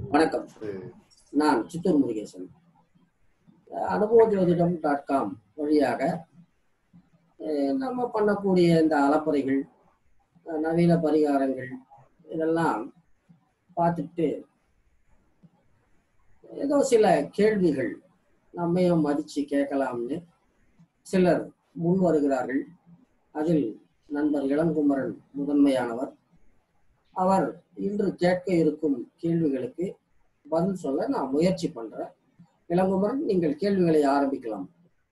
வணக்கம் நான் சித்தூர் முருகேசன் அனுபவ ஜோதிடம் டாட் காம் வழியாக அஹ், நம்ம பண்ணக்கூடிய இந்த அலப்பறைகள் அஹ், நவீன பரிகாரங்கள் இதெல்லாம் பார்த்துட்டு ஏதோ சில கேள்விகள் நம்மையும் மதித்து கேட்கலாம்னு சிலர் முன் வருகிறார்கள் அதில் நண்பர் இளங்குமரன் முதன்மையானவர் அவர் இன்று கேட்க இருக்கும் கேள்விகளுக்கு பதில் சொல்ல நான் முயற்சி பண்றேன் இளங்குமரன் நீங்கள் கேள்விகளை ஆரம்பிக்கலாம்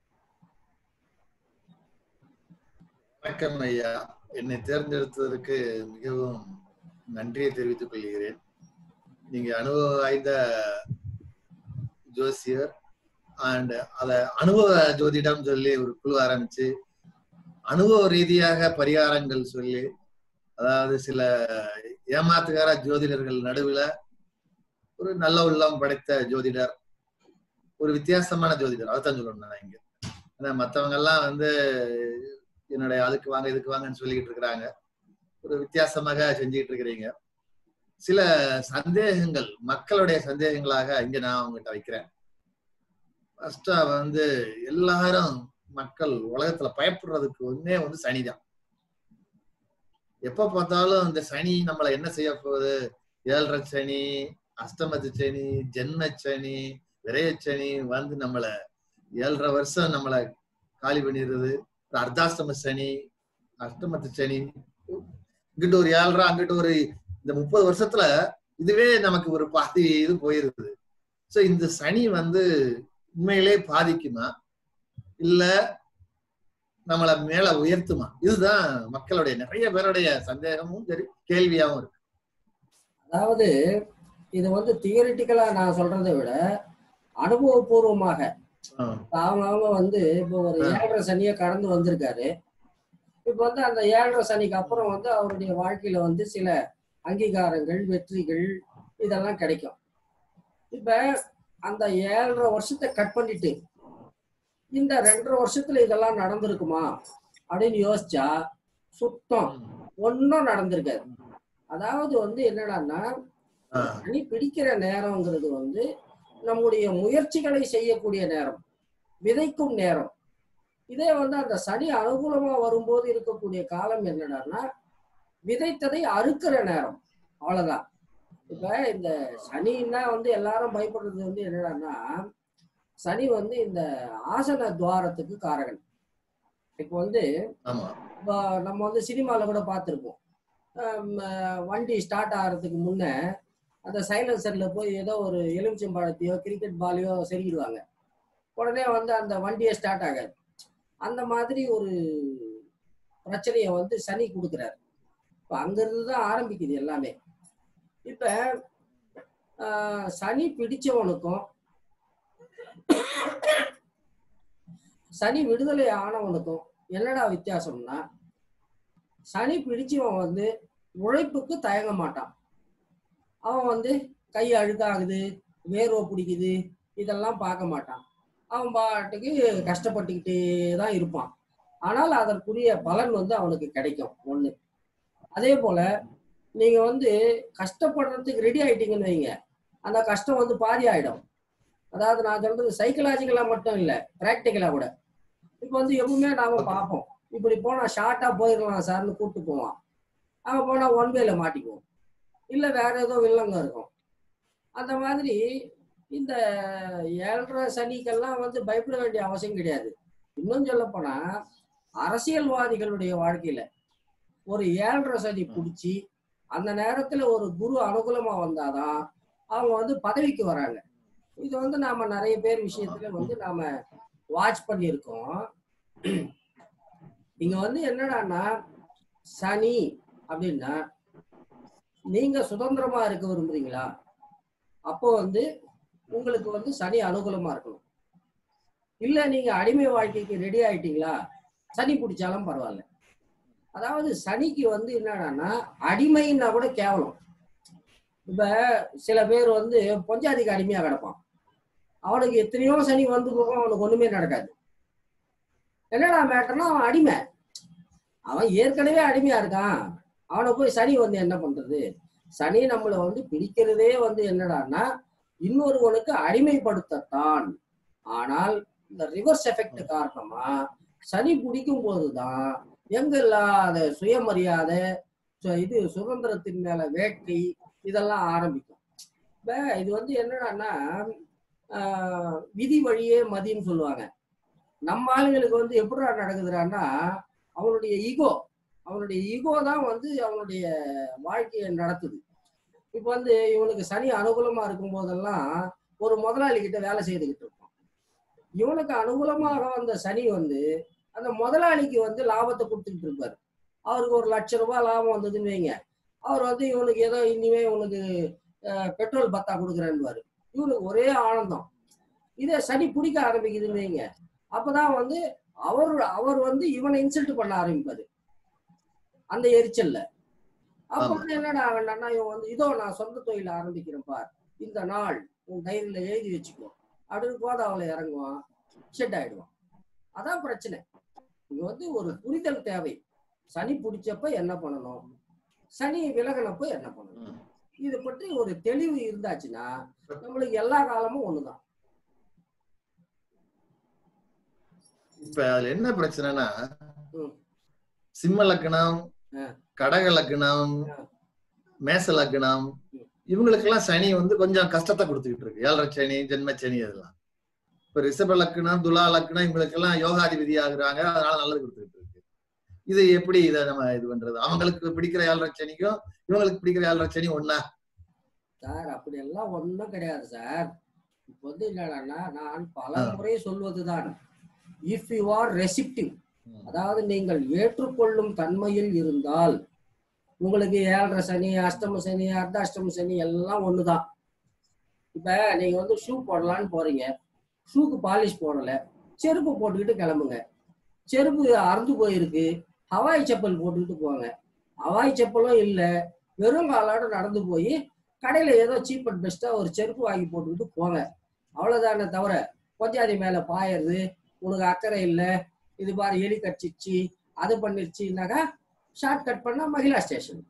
வணக்கம் ஐயா என்னை தேர்ந்தெடுத்ததற்கு மிகவும் நன்றியை தெரிவித்துக் கொள்கிறேன் நீங்க அனுபவம் வாய்ந்த ஜோசியர் அண்ட் அத அனுபவ ஜோதிடம் சொல்லி ஒரு குழு ஆரம்பிச்சு அனுபவ ரீதியாக பரிகாரங்கள் சொல்லி அதாவது சில ஏமாத்துக்கார ஜோதிடர்கள் நடுவுல ஒரு நல்ல உள்ளம் படைத்த ஜோதிடர் ஒரு வித்தியாசமான ஜோதிடர் அதைத்தான் சொல்லணும் நான் இங்க ஏன்னா மத்தவங்க எல்லாம் வந்து என்னுடைய அதுக்கு வாங்க இதுக்கு வாங்கன்னு சொல்லிக்கிட்டு இருக்கிறாங்க ஒரு வித்தியாசமாக செஞ்சுக்கிட்டு இருக்கிறீங்க சில சந்தேகங்கள் மக்களுடைய சந்தேகங்களாக இங்க நான் உங்ககிட்ட வைக்கிறேன் ஃபர்ஸ்டா வந்து எல்லாரும் மக்கள் உலகத்துல பயப்படுறதுக்கு ஒன்னே வந்து சனிதான் எப்ப பார்த்தாலும் இந்த சனி நம்மளை என்ன செய்ய போகுது ஏழரை சனி அஷ்டமத்து சனி ஜென்ம சனி விரயச்சனி வந்து நம்மளை ஏழரை வருஷம் நம்மளை காலி பண்ணிடுறது ஒரு அர்த்தாஷ்டம சனி அஷ்டமத்து சனி இங்கிட்டு ஒரு ஏழரை அங்கிட்டு ஒரு இந்த முப்பது வருஷத்துல இதுவே நமக்கு ஒரு பாதி இது போயிருக்குது சோ இந்த சனி வந்து உண்மையிலே பாதிக்குமா இல்ல நம்மள மேல உயர்த்துமா இதுதான் மக்களுடைய நிறைய பேருடைய சந்தேகமும் சரி கேள்வியாவும் இருக்கு அதாவது இது வந்து தியரிட்டிக்கலா நான் சொல்றதை விட அனுபவபூர்வமாக ஆஹ் அவங்க அவங்க வந்து இப்போ ஒரு ஆ. ஏழரை சனியை கடந்து வந்திருக்காரு இப்போ வந்து அந்த ஏழரை சனிக்கு அப்புறம் வந்து அவருடைய வாழ்க்கையில வந்து சில அங்கீகாரங்கள் வெற்றிகள் இதெல்லாம் கிடைக்கும் இப்ப அந்த ஏழரை வருஷத்தை கட் பண்ணிட்டு இந்த ரெண்டரை வருஷத்துல இதெல்லாம் நடந்திருக்குமா அப்படின்னு யோசிச்சா சுத்தம் ஒன்றும் நடந்திருக்காது அதாவது வந்து என்னடான்னா ஆஹ் சனி பிடிக்கிற நேரம்ங்கிறது வந்து நம்முடைய முயற்சிகளை செய்யக்கூடிய நேரம் விதைக்கும் நேரம் இதே வந்து அந்த சனி அனுகூலமா வரும்போது இருக்கக்கூடிய காலம் என்னடான்னா விதைத்ததை அறுக்கிற நேரம் அவ்வளவுதான் இப்ப இந்த சனின்னா வந்து எல்லாரும் பயப்படுறது வந்து என்னடான்னா சனி வந்து இந்த ஆசன துவாரத்துக்கு காரகன் இப்போ வந்து ஆமா இப்போ நம்ம வந்து சினிமாவில் கூட பார்த்துருப்போம் வண்டி ஸ்டார்ட் ஆகிறதுக்கு முன்னே அந்த சைலன்சரில் போய் ஏதோ ஒரு எலுமிச்சம்பழத்தையோ கிரிக்கெட் பாலையோ செருகிடுவாங்க உடனே வந்து அந்த வண்டியே ஸ்டார்ட் ஆகாது அந்த மாதிரி ஒரு பிரச்சனையை வந்து சனி கொடுக்குறாரு இப்போ அங்கிருந்து தான் ஆரம்பிக்குது எல்லாமே இப்போ சனி பிடிச்சவனுக்கும் சனி விடுதலை ஆனவனுக்கும் என்னடா வித்தியாசம்னா சனி பிடிச்சவன் வந்து உழைப்புக்கு தயங்க மாட்டான் அவன் வந்து கை அழுக்காகுது வேர்வை பிடிக்குது இதெல்லாம் பார்க்க மாட்டான் அவன் பாட்டுக்கு கஷ்டப்பட்டுக்கிட்டே தான் இருப்பான் ஆனால் அதற்குரிய பலன் வந்து அவனுக்கு கிடைக்கும் ஒண்ணு அதே போல நீங்க வந்து கஷ்டப்படுறதுக்கு ரெடி ஆயிட்டீங்கன்னு வைங்க அந்த கஷ்டம் வந்து பாதி ஆயிடும் அதாவது நான் சொல்றது சைக்கலாஜிக்கலா மட்டும் இல்ல பிராக்டிக்கலா கூட இப்போ வந்து எப்பவுமே நாம பார்ப்போம் இப்படி போனா ஷார்ட்டா போயிடலாம் சார்னு கூப்பிட்டு போவான் அவன் போனா ஒன் வேல மாட்டிக்குவோம் இல்ல வேற ஏதோ வில்லங்க இருக்கும் அந்த மாதிரி இந்த ஏழரை சனிக்கெல்லாம் வந்து பயப்பட வேண்டிய அவசியம் கிடையாது இன்னும் சொல்ல போனா அரசியல்வாதிகளுடைய வாழ்க்கையில ஒரு ஏழரை சனி பிடிச்சி அந்த நேரத்துல ஒரு குரு அனுகூலமா வந்தாதான் அவங்க வந்து பதவிக்கு வராங்க இது வந்து நாம நிறைய பேர் விஷயத்துல வந்து நாம வாட்ச் பண்ணியிருக்கோம் இங்க வந்து என்னடான்னா சனி அப்படின்னா நீங்க சுதந்திரமா இருக்க விரும்புறீங்களா அப்போ வந்து உங்களுக்கு வந்து சனி அனுகூலமா இருக்கணும் இல்ல நீங்க அடிமை வாழ்க்கைக்கு ரெடி ஆயிட்டீங்களா சனி பிடிச்சாலும் பரவாயில்ல அதாவது சனிக்கு வந்து என்னடான்னா அடிமைன்னா கூட கேவலம் இப்ப சில பேர் வந்து பொஞ்சாதிக்கு அடிமையா கிடப்பான் அவனுக்கு எத்தனையோ சனி வந்து போகும் அவனுக்கு ஒண்ணுமே நடக்காது என்னடா மேட்டர்னா அவன் அடிமை அவன் ஏற்கனவே அடிமையா இருக்கான் அவனை போய் சனி வந்து என்ன பண்றது சனி நம்மளை வந்து பிடிக்கிறதே வந்து என்னடான்னா இன்னொருவனுக்கு அடிமைப்படுத்தத்தான் ஆனால் இந்த ரிவர்ஸ் எஃபெக்ட் காரணமா சனி பிடிக்கும் போதுதான் எங்கெல்லாம் அந்த சுயமரியாதை சு- இது சுதந்திரத்தின் மேல வேட்கை இதெல்லாம் ஆரம்பிக்கும் இப்ப இது வந்து என்னடான்னா ஆஹ், விதி வழியே மதின்னு சொல்லுவாங்க நம்ம ஆளுங்களுக்கு வந்து எப்படிடா நடக்குதுடான்னா அவனுடைய ஈகோ அவனுடைய ஈகோ தான் வந்து அவனுடைய வாழ்க்கையை நடத்துது இப்போ வந்து இவனுக்கு சனி அனுகூலமா இருக்கும் போதெல்லாம் ஒரு முதலாளி கிட்ட வேலை செய்துக்கிட்டு இருப்பான் இவனுக்கு அனுகூலமாக வந்த சனி வந்து அந்த முதலாளிக்கு வந்து லாபத்தை கொடுத்துக்கிட்டு இருப்பாரு அவருக்கு ஒரு லட்ச ரூபாய் லாபம் வந்ததுன்னு வைங்க அவர் வந்து இவனுக்கு ஏதோ இனிமே இவனுக்கு அஹ், பெட்ரோல் பத்தா கொடுக்குறேன்னு இவனுக்கு ஒரே ஆனந்தம் இதே சனி பிடிக்க ஆரம்பிக்குதுன்னு வைங்க அப்பதான் வந்து அவர் அவர் வந்து இவனை இன்சல்ட் பண்ண ஆரம்பிப்பாரு அந்த எரிச்சல்ல அப்ப ஆமா. வந்து என்னடா ஆகணும்னா இவன் வந்து இதோ நான் சொந்த தொழில் ஆரம்பிக்கிறேன் பார் இந்த நாள் உன் டைரியில எழுதி வச்சுக்கோ அப்படின்னு கோதாவில இறங்குவான் ஷெட் ஆயிடுவான் அதான் பிரச்சனை இங்க வந்து ஒரு புரிதல் தேவை சனி பிடிச்சப்ப என்ன பண்ணணும் சனி விலகினப்ப என்ன பண்ணணும் ம். இது பற்றி ஒரு தெளிவு இருந்தாச்சுன்னா நம்மளுக்கு எல்லா காலமும் ஒண்ணுதான் இப்ப அதுல என்ன பிரச்சனைனா ம். சிம்ம லக்னம் ஆ. கடக லக்னம் ஆ. மேச லக்னம் ம். இவங்களுக்கெல்லாம் சனி வந்து கொஞ்சம் கஷ்டத்தை கொடுத்துக்கிட்டு இருக்கு ஏழரை சனி ஜென்ம சனி அதெல்லாம் இப்ப ரிஷப லக்னம் துலா லக்னம் இவங்களுக்கெல்லாம் யோகாதிபதி ஆகுறாங்க அதனால நல்லது கொடுத்துக்கிட்டு இருக்கு இது எப்படி இதை நம்ம இது பண்றது அவங்களுக்கு பிடிக்கிற ஏழரை சனிக்கும் இவங்களுக்கு பிடிக்கிற ஏழரை சனி ஒண்ணா சார் அப்படியெல்லாம் ஒண்ணும் கிடையாது சார் இப்போ வந்து என்னடான்னா நான் பல ஆ. முறை சொல்வதுதான் இஃப் யூ ஆர் ரெசிப்டிவ் ம். அதாவது நீங்கள் ஏற்றுக்கொள்ளும் தன்மையில் இருந்தால் உங்களுக்கு ஏழரை சனி அஷ்டம சனி அர்த்தாஷ்டம சனி எல்லாம் ஒண்ணுதான் இப்ப நீங்க வந்து ஷூ போடலான்னு போறீங்க ஷூக்கு பாலிஷ் போடல செருப்பு போட்டுக்கிட்டு கிளம்புங்க செருப்பு அறுந்து போயிருக்கு ஹவாய் செப்பல் போட்டுக்கிட்டு போங்க ஹவாய் செப்பலும் இல்ல வெறும் காலோட நடந்து போய் கடையில ஏதோ சீப் அண்ட் பெஸ்டா ஒரு செருப்பு வாங்கி போட்டுக்கிட்டு போங்க அவ்வளவுதானே தவிர கொஞ்சாதி மேல பாயறது உனக்கு அக்கறை இல்ல இது பாரு எலி கடிச்சிச்சு அது பண்ணிருச்சுனாக்கா ஷார்ட் கட் பண்ணா மகிழா ஸ்டேஷன்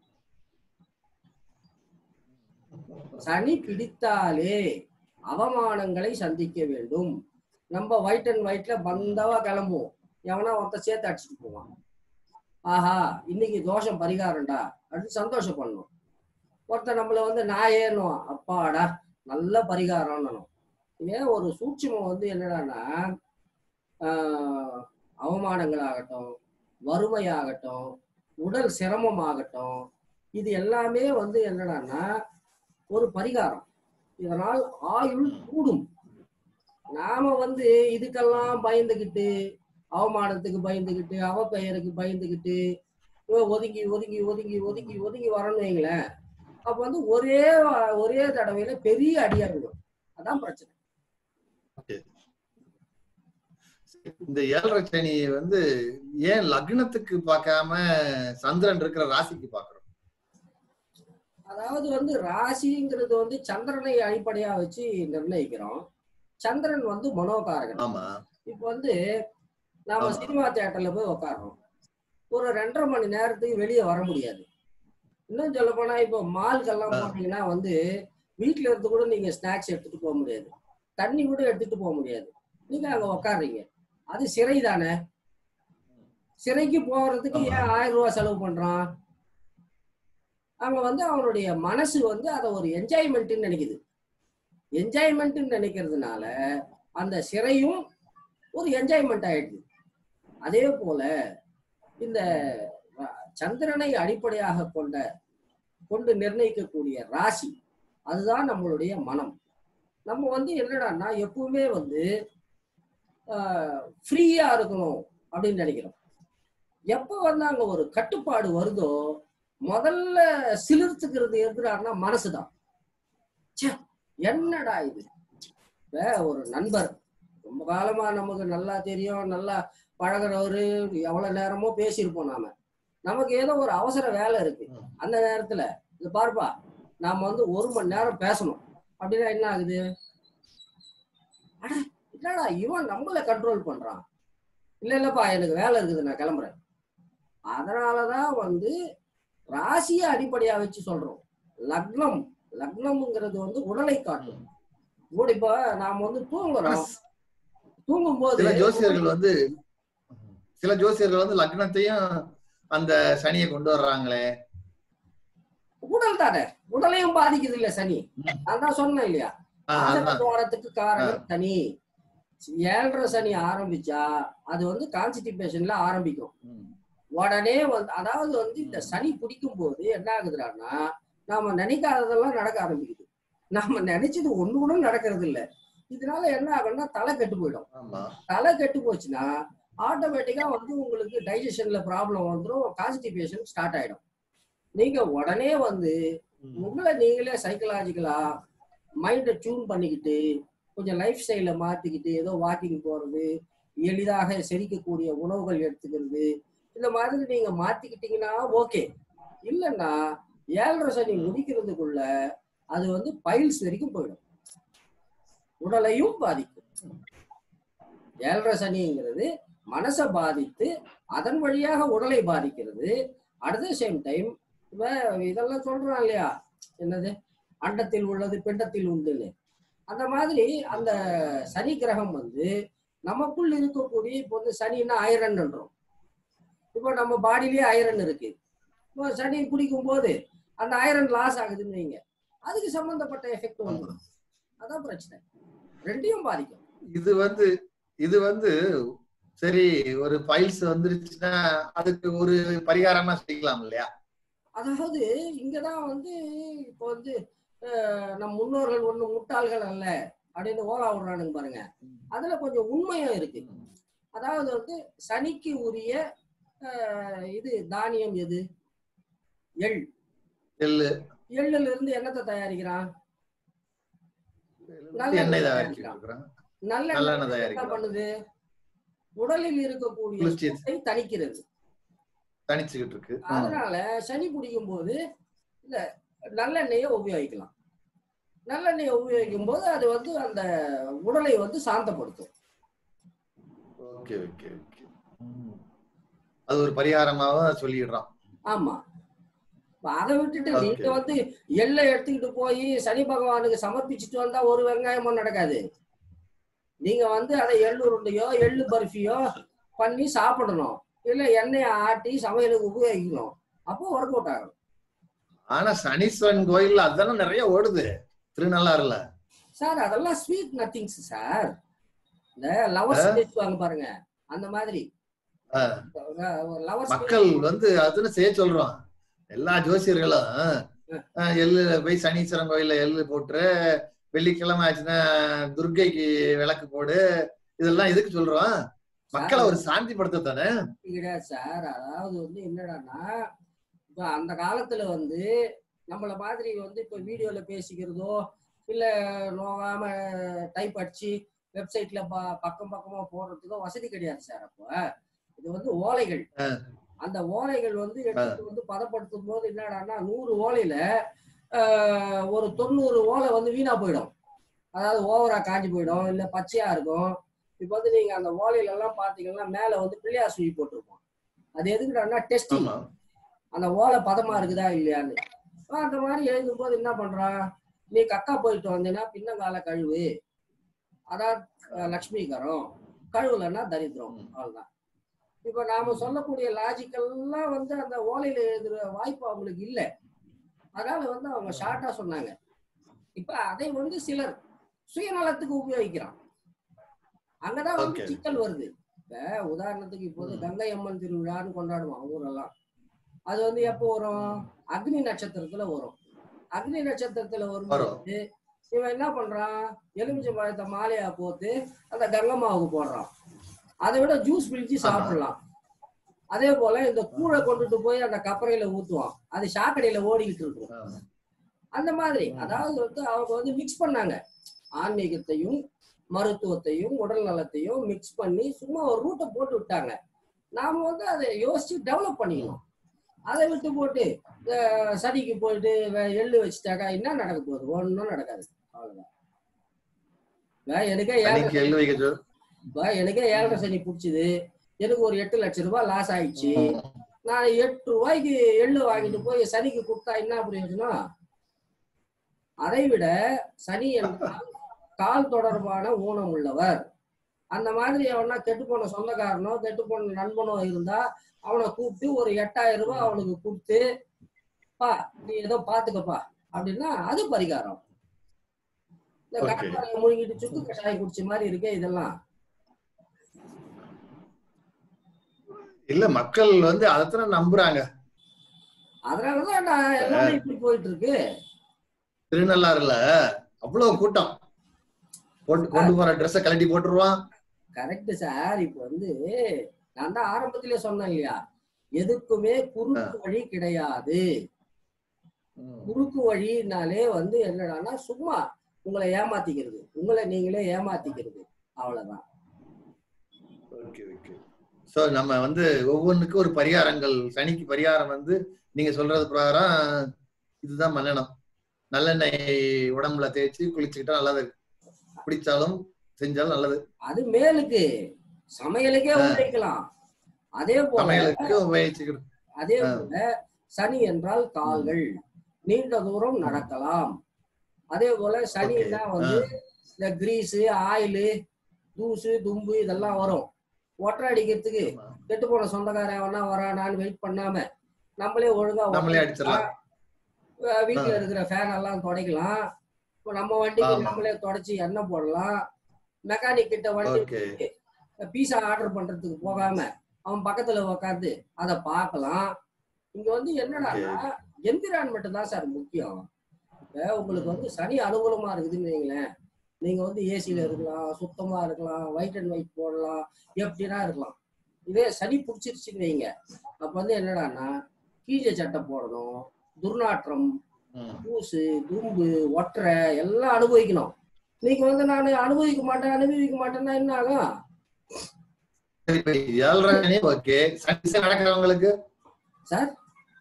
சனி பிடித்தாலே அவமானங்களை சந்திக்க வேண்டும் நம்ம ஒயிட் அண்ட் ஒயிட்ல பந்தவா கிளம்புவோம் எவனா ஒருத்த சேர்த்து அடிச்சுட்டு போவான் ஆஹா இன்னைக்கு தோஷம் பரிகாரம்டா அப்படின்னு சந்தோஷம் பண்ணணும் ஒருத்தன் நம்மள வந்து நாயேன்னுவான் அப்பாடா நல்ல பரிகாரம்னு இதே ஒரு சூட்சுமம் வந்து என்னடான்னா ஆஹ், அவமானங்களாகட்டும் வறுமையாகட்டும் உடல் சிரமமாகட்டும் இது எல்லாமே வந்து என்னடான்னா ஒரு பரிகாரம் இதனால் ஆயுள் கூடும் நாம வந்து இதுக்கெல்லாம் பயந்துகிட்டு அவமானத்துக்கு பயந்துகிட்டு அவ பெயருக்கு பயந்துகிட்டு இவ ஒதுங்கி ஒதுங்கி ஒதுங்கி ஒதுங்கி ஒதுங்கி வரணும் வைங்களேன் அப்ப வந்து ஒரே வ- ஒரே தடவையில பெரிய அடியா விடும் அதான் பிரச்சனை இந்த ஏழரை சனி வந்து ஏன் லக்னத்துக்கு பார்க்காம சந்திரன் இருக்கிற ராசிக்கு பாக்குறோம் அதாவது வந்து ராசிங்கிறது வந்து சந்திரனை அடிப்படையா வச்சு நிர்ணயிக்கிறோம் சந்திரன் வந்து மனோகாரகன் ஆமா இப்போ வந்து நாம ஆமா. சினிமா தியேட்டர்ல போய் உட்காரோம் ஒரு ரெண்டரை மணி நேரத்துக்கு வெளியே வர முடியாது இன்னும் சொல்ல போனா இப்போ மால்கெல்லாம் ஆ. போனீங்கன்னா வந்து வீட்ல இருந்து கூட நீங்க ஸ்நாக்ஸ் எடுத்துட்டு போக முடியாது தண்ணி கூட எடுத்துட்டு போக முடியாது நீங்க அங்க உட்காடுறீங்க அது சிறை தானே சிறைக்கு போறதுக்கு ஆமா. ஏன் ஆயிரம் ரூபாய் செலவு பண்றான் அங்க வந்து அவனுடைய மனசு வந்து அதை ஒரு என்ஜாய்மெண்ட்னு நினைக்குது என்ஜாய்மெண்ட்னு நினைக்கிறதுனால அந்த சிறையும் ஒரு என்ஜாய்மெண்ட் ஆயிடுது அதே போல இந்த அஹ், சந்திரனை அடிப்படையாக கொண்ட கொண்டு நிர்ணயிக்கக்கூடிய ராசி அதுதான் நம்மளுடைய மனம் நம்ம வந்து என்னடான்னா எப்பவுமே வந்து ஃப்ரீயா இருக்கணும் அப்படின்னு நினைக்கிறோம் எப்போ வந்து அங்க ஒரு கட்டுப்பாடு வருதோ முதல்ல சிலிர்த்துக்கிறது எதுடான்னா மனசுதான் ச்சே என்னடா இது இப்ப ஒரு நண்பர் ரொம்ப காலமா நமக்கு நல்லா தெரியும் நல்லா பழகுறவரு எவ்வளவு நேரமோ பேசியிருப்போம் நாம நமக்கு ஏதோ ஒரு அவசர வேலை இருக்கு அந்த நேரத்துல இது பாருப்பா நாம வந்து ஒரு மணி நேரம் பேசணும் அப்படின்னா என்ன ஆகுது அட என்னடா இவன் நம்மள கண்ட்ரோல் பண்றான் இல்ல இல்லப்பா எனக்கு வேலை இருக்குது நான் கிளம்புறேன் அதனாலதான் வந்து ராசியை அடிப்படையா வச்சு சொல்றோம் லக்னம் லக்னம்ங்கிறது வந்து உடலை காட்டும் கூட இப்ப நாம வந்து தூங்குறோம் தூங்கும் போது சில ஜோசியர்கள் வந்து சில ஜோசியர்கள் வந்து லக்னத்தையும் அந்த சனியை கொண்டு வர்றாங்களே உடல் தானே உடலையும் பாதிக்குது இல்ல சனி ம். நான் தான் சொன்னேன் இல்லையா ஆஹ் அதான் ஆசனத்துவரத்துக்கு காரணம் சனி ஏழரை சனி ஆரம்பிச்சா அது வந்து கான்ஸ்டிபேஷன்ல ஆரம்பிக்கும் ம். உடனே வந்து அதாவது வந்து இந்த சனி பிடிக்கும் போது என்ன ஆகுதுன்னா நாம நினைக்காததெல்லாம் நடக்க ஆரம்பிக்குது நாம நினைச்சது ஒண்ணு கூட நடக்கிறது இல்ல இதனால என்ன ஆகும்னா தலை கெட்டு போயிடும் ஆமா தலை கெட்டு போச்சுன்னா ஆட்டோமேட்டிக்கா வந்து உங்களுக்கு டைஜஷன்ல ப்ராப்ளம் வந்துடும் கான்ஸ்டிபேஷன் ஸ்டார்ட் ஆயிடும் நீங்க உடனே வந்து ம். உங்களை நீங்களே சைக்கலாஜிக்கலா மைண்டை டியூன் பண்ணிக்கிட்டு கொஞ்சம் லைஃப் ஸ்டைல மாத்திக்கிட்டு ஏதோ வாக்கிங் போறது எளிதாக செரிக்கக்கூடிய உணவுகள் எடுத்துக்கிறது இந்த மாதிரி நீங்க மாத்திக்கிட்டீங்கன்னா ஓகே இல்லைன்னா ஏழரை சனி முடிக்கிறதுக்குள்ள அது வந்து பைல்ஸ் வரைக்கும் போயிடும் உடலையும் பாதிக்கும் ஏழரை சனிங்கிறது மனசை பாதித்து அதன் வழியாக உடலை பாதிக்கிறது அட் த சேம் டைம் இதெல்லாம் சொல்றான் இல்லையா என்னது அண்டத்தில் உள்ளது பிண்டத்தில் உண்டுன்னு அந்த மாதிரி அந்த சனி கிரகம் வந்து நமக்குள் இருக்கக்கூடிய இப்போ வந்து சனின்னா ஐரன்ன்றோம் இப்போ நம்ம பாடியிலேயே ஐரன் இருக்கு இப்போ சனி குடிக்கும் போது அந்த ஐரன் லாஸ் ஆகுதுன்னு வைங்க அதுக்கு சம்பந்தப்பட்ட எஃபெக்ட் வந்துடும் அதான் பிரச்சனை ரெண்டையும் பாதிக்கும் இது வந்து இது வந்து சரி ஒரு ஃபைல்ஸ் வந்துருச்சுன்னா அதுக்கு ஒரு பரிகாரமா செய்யலாம் இல்லையா அதாவது இங்கதான் வந்து இப்போ வந்து அஹ், நம் முன்னோர்கள் ஒண்ணு முட்டாள்கள் அல்ல அப்படின்னு ஓலா விடுறானுங்க பாருங்க அதுல கொஞ்சம் உண்மையும் இருக்கு அதாவது வந்து சனிக்கு உரிய அஹ், இது தானியம் எது எள் எள்ளு எள்ளுல இருந்து என்னத்தை தயாரிக்கிறான் எண்ணெய் தயாரிச்சுட்டு இருக்கிறோம் நல்ல நல்லெண்ணெய் என்ன தயாரிக்கிறோம் பண்ணுது உடலில் இருக்கக்கூடிய குளிர்ச்சி சூட்டை தணிக்கிறது தனிச்சுக்கிட்டு இருக்கு ம். அதனால சனி பிடிக்கும் போது இந்த நல்லெண்ணெயை உபயோகிக்கலாம் நல்லெண்ணெயை உபயோகிக்கும் போது அது வந்து அந்த உடலை வந்து சாந்தப்படுத்தும் ஓகே ஓகே ஓகே அது ஒரு பரிகாரமாவும் சொல்லிடுறோம் ஆமா இப்ப அதை விட்டுட்டு Okay. நீங்க வந்து எள்ளை எடுத்துக்கிட்டு போய் சனி பகவானுக்கு சமர்ப்பிச்சுட்டு வந்தா ஒரு வெங்காயமும் நடக்காது நீங்க வந்து அதை எள்ளு உருண்டையோ எள்ளு பர்ஃபியோ பண்ணி சாப்பிடணும் இல்ல எண்ணெயை ஆட்டி சமையலுக்கு உபயோகிக்கணும் அப்போ ஒர்க் அவுட் ஆகும் ஆனா சனீஸ்வரன் கோயில்ல அதானே நிறைய ஓடுது திருநள்ளாறுல சார் அதெல்லாம் ஸ்வீட் நத்திங்ஸ் சார் இந்த லவர்ஸ் பேசுவாங்க பாருங்க அந்த மாதிரி ஆ. லவர்ஸ் மக்கள் வந்து அதுன்னு செய்ய சொல்றோம் எல்லா ஜோசியர்களும் ஆ, எள்ளு போய் சனீஸ்வரன் கோயில்ல எள்ளு போட்டுரு வெள்ளிக்கிழமை ஆச்சுன்னா துர்க்கைக்கு விளக்கு போடு இதெல்லாம் எதுக்கு சொல்றோம் மக்களை ஒரு சாந்தி படுத்த தானே கிடையாது சார் அதாவது வந்து என்னடான்னா இப்ப அந்த காலத்துல வந்து நம்மள மாதிரி வந்து இப்ப வீடியோல பேசிக்கிறதோ இல்ல நோகாம டைப் அடிச்சு வெப்சைட்ல பக்கம் பக்கமா போடுறதுக்கோ வசதி கிடையாது சார் அப்போ இது வந்து ஓலைகள் அந்த ஓலைகள் வந்து எடுத்து வந்து பதப்படுத்தும் போது என்னடான்னா நூறு ஓலையில ஆஹ், ஒரு தொண்ணூறு ஓலை வந்து வீணா போயிடும் அதாவது ஓவரா காஞ்சி போயிடும் இல்ல பச்சையா இருக்கும் இப்ப வந்து நீங்க அந்த ஓலையில எல்லாம் பாத்தீங்கன்னா மேல வந்து பிள்ளையார் சுழி போட்டிருப்போம் அது எதுக்குடான்னா டெஸ்டிங் ஆமா அந்த ஓலை பதமா இருக்குதா இல்லையான்னு அஹ் அந்த மாதிரி எழுதும்போது என்ன பண்றான் நீ கக்கா போயிட்டு வந்தீங்கன்னா பின்னங்கால கழுவு அதான் அஹ், லக்ஷ்மிகரம் கழுவுலன்னா தரித்திரம் ம். அவ்வளவுதான் இப்ப நாம சொல்லக்கூடிய லாஜிக்கெல்லாம் வந்து அந்த ஓலையில எழுதுற வாய்ப்பு அவங்களுக்கு இல்ல அதனால வந்து அவங்க ஷார்ட்டா சொன்னாங்க இப்ப அதை வந்து சிலர் சுயநலத்துக்கு உபயோகிக்கிறான் அங்கதான் வந்து Okay. சிக்கல் வருது இப்ப உதாரணத்துக்கு இப்போது ம். கங்கை அம்மன் திருவிழான்னு கொண்டாடுவான் ஊரெல்லாம் அது வந்து எப்போ வரும் அக்னி நட்சத்திரத்துல வரும் அக்னி நட்சத்திரத்துல வரும்போது இவன் என்ன பண்றான் எலுமிச்சை பழத்தை மாலையா போட்டு அந்த கங்கம்மாவுக்கு போடுறான் அதை விட ஜூஸ் பிழிச்சு சாப்பிடலாம் அதே போல இந்த கூழை கொண்டுட்டு போய் அந்த கப்பறையில ஊத்துவான் அது சாக்கடையில ஓடிக்கிட்டு இருக்கும் ஆ. அந்த மாதிரி ம். அதாவது வந்து அவங்க வந்து மிக்ஸ் பண்ணாங்க ஆன்மீகத்தையும் மருத்துவத்தையும் உடல் நலத்தையும் மிக்ஸ் பண்ணி சும்மா ஒரு ரூட்டை போட்டு விட்டாங்க நாம வந்து அதை யோசிச்சு டெவலப் பண்ணிக்கணும் அதை விட்டு போட்டு அஹ், சனிக்கு போயிட்டு வே- எள்ளு வச்சுட்டாக்கா என்ன நடக்க போகுது ஒன்றும் நடக்காது அவ்வளவுதான் வே- எனக்கே ஏழரை சனிக்கு எள்ளு வைக்க சொல் இப்ப எனக்கே ஏழரை சனி பிடிச்சது எனக்கு ஒரு எட்டு லட்சம் ரூபாய் லாஸ் ஆயிடுச்சு நான் எட்டு ரூபாய்க்கு எள்ளு வாங்கிட்டு போய் சனிக்கு கொடுத்தா என்ன பிரயோஜனம் அதை விட சனி என்றால் கால் தொடர்பான ஊனம் உள்ளவர் அந்த மாதிரி அவனா கெட்டு போன சொந்தக்காரனோ கெட்டு போன நண்பனோ இருந்தா அவனை கூப்பிட்டு ஒரு எட்டாயிரம் ரூபாய் அவனுக்கு கொடுத்து பா நீ ஏதோ பாத்துக்கப்பா அப்படின்னா அது பரிகாரம் இந்த Okay. கடற்கரையை முழுங்கிட்டு சுக்கு கஷாயம் குடிச்ச மாதிரி இருக்கே இதெல்லாம் இல்ல மக்கள் வந்து அதைத்தானே நம்புறாங்க அதனாலதான் நான் எல்லாமே இப்படி போயிட்டு இருக்கு திருநள்ளாறுல அவ்வளவு கூட்டம் போட்டு கொண்டு போற ட்ரெஸ்ஸ கழட்டி போட்டுருவான் கரெக்ட் சார் இப்போ வந்து நான் தான் ஆரம்பத்திலே சொன்னேன் இல்லையா எதுக்குமே குறுக்கு வழி கிடையாது குறுக்கு வழினாலே வந்து என்னடான்னா சும்மா உங்களை ஏமாத்திக்கிறது உங்களை நீங்களே ஏமாத்திக்கிறது அவ்வளவுதான் ஓகே ஓகே சோ நம்ம வந்து ஒவ்வொன்றுக்கும் ஒரு பரிகாரங்கள் சனிக்கு பரிகாரம் வந்து நீங்க சொல்றது பிரகாரம் இதுதான் பண்ணணும் நல்லெண்ணெய் உடம்புல தேய்ச்சி குளிச்சுக்கிட்டா நல்லது குடிச்சாலும் செஞ்சாலும் நல்லது அது மேலுக்கு சமையலுக்கே உழைக்கலாம் அதே போல சமையலுக்கு உபயோகிச்சுக்கணும் அதே ஆ. போல சனி என்றால் கால்கள் நீண்ட தூரம் நடக்கலாம் அதே போல சனின்னா Okay. வந்து இந்த கிரீஸு ஆயிலு தூசு தும்பு இதெல்லாம் வரும் ஒற்றை அடிக்கிறதுக்கு ஆமா. கெட்டு போன சொந்தக்காரன் எவனா வரானான்னு வெயிட் பண்ணாம நம்மளே ஒழுங்கா நம்மளே ஒற்றை அடிச்சிடலாம். அஹ் வீட்டுல இருக்கிற ஃபேன் எல்லாம் துடைக்கலாம் இப்போ நம்ம வண்டிக்கு ஆமா. நம்மளே தொடச்சி எண்ணெய் போடலாம் மெக்கானிக் கிட்ட வண்டி ஓகே பீஸா ஆர்டர் பண்றதுக்கு போகாம அவன் பக்கத்துல உக்காந்து அதை பார்க்கலாம் இங்க வந்து என்னடான்னா என்விரான்மெண்ட் தான் சார் முக்கியம் இப்ப உங்களுக்கு வந்து சனி அனுகூலமா இருக்குதுன்னு வைங்களேன் நீங்க வந்து ஏசில இருக்கலாம் சுத்தமா இருக்கலாம் ஒயிட் அண்ட் ஒயிட் போடலாம் எப்படினா இருக்கலாம் இதே சனி பிடிச்சிருச்சுன்னு வைங்க அப்ப வந்து என்னடான்னா கீழே சட்டை போடணும் துர்நாற்றம் ம். பூசு தும்பு ஒற்றை எல்லாம் அனுபவிக்கணும் நீங்க வந்து நான் அனுபவிக்க மாட்டேன் அனுபவிக்க மாட்டேன்னா என்ன ஆகும் சரி, இப்ப ஏழ்ரை ஓகே சனி திசை நடக்கிறவங்களுக்கு சார்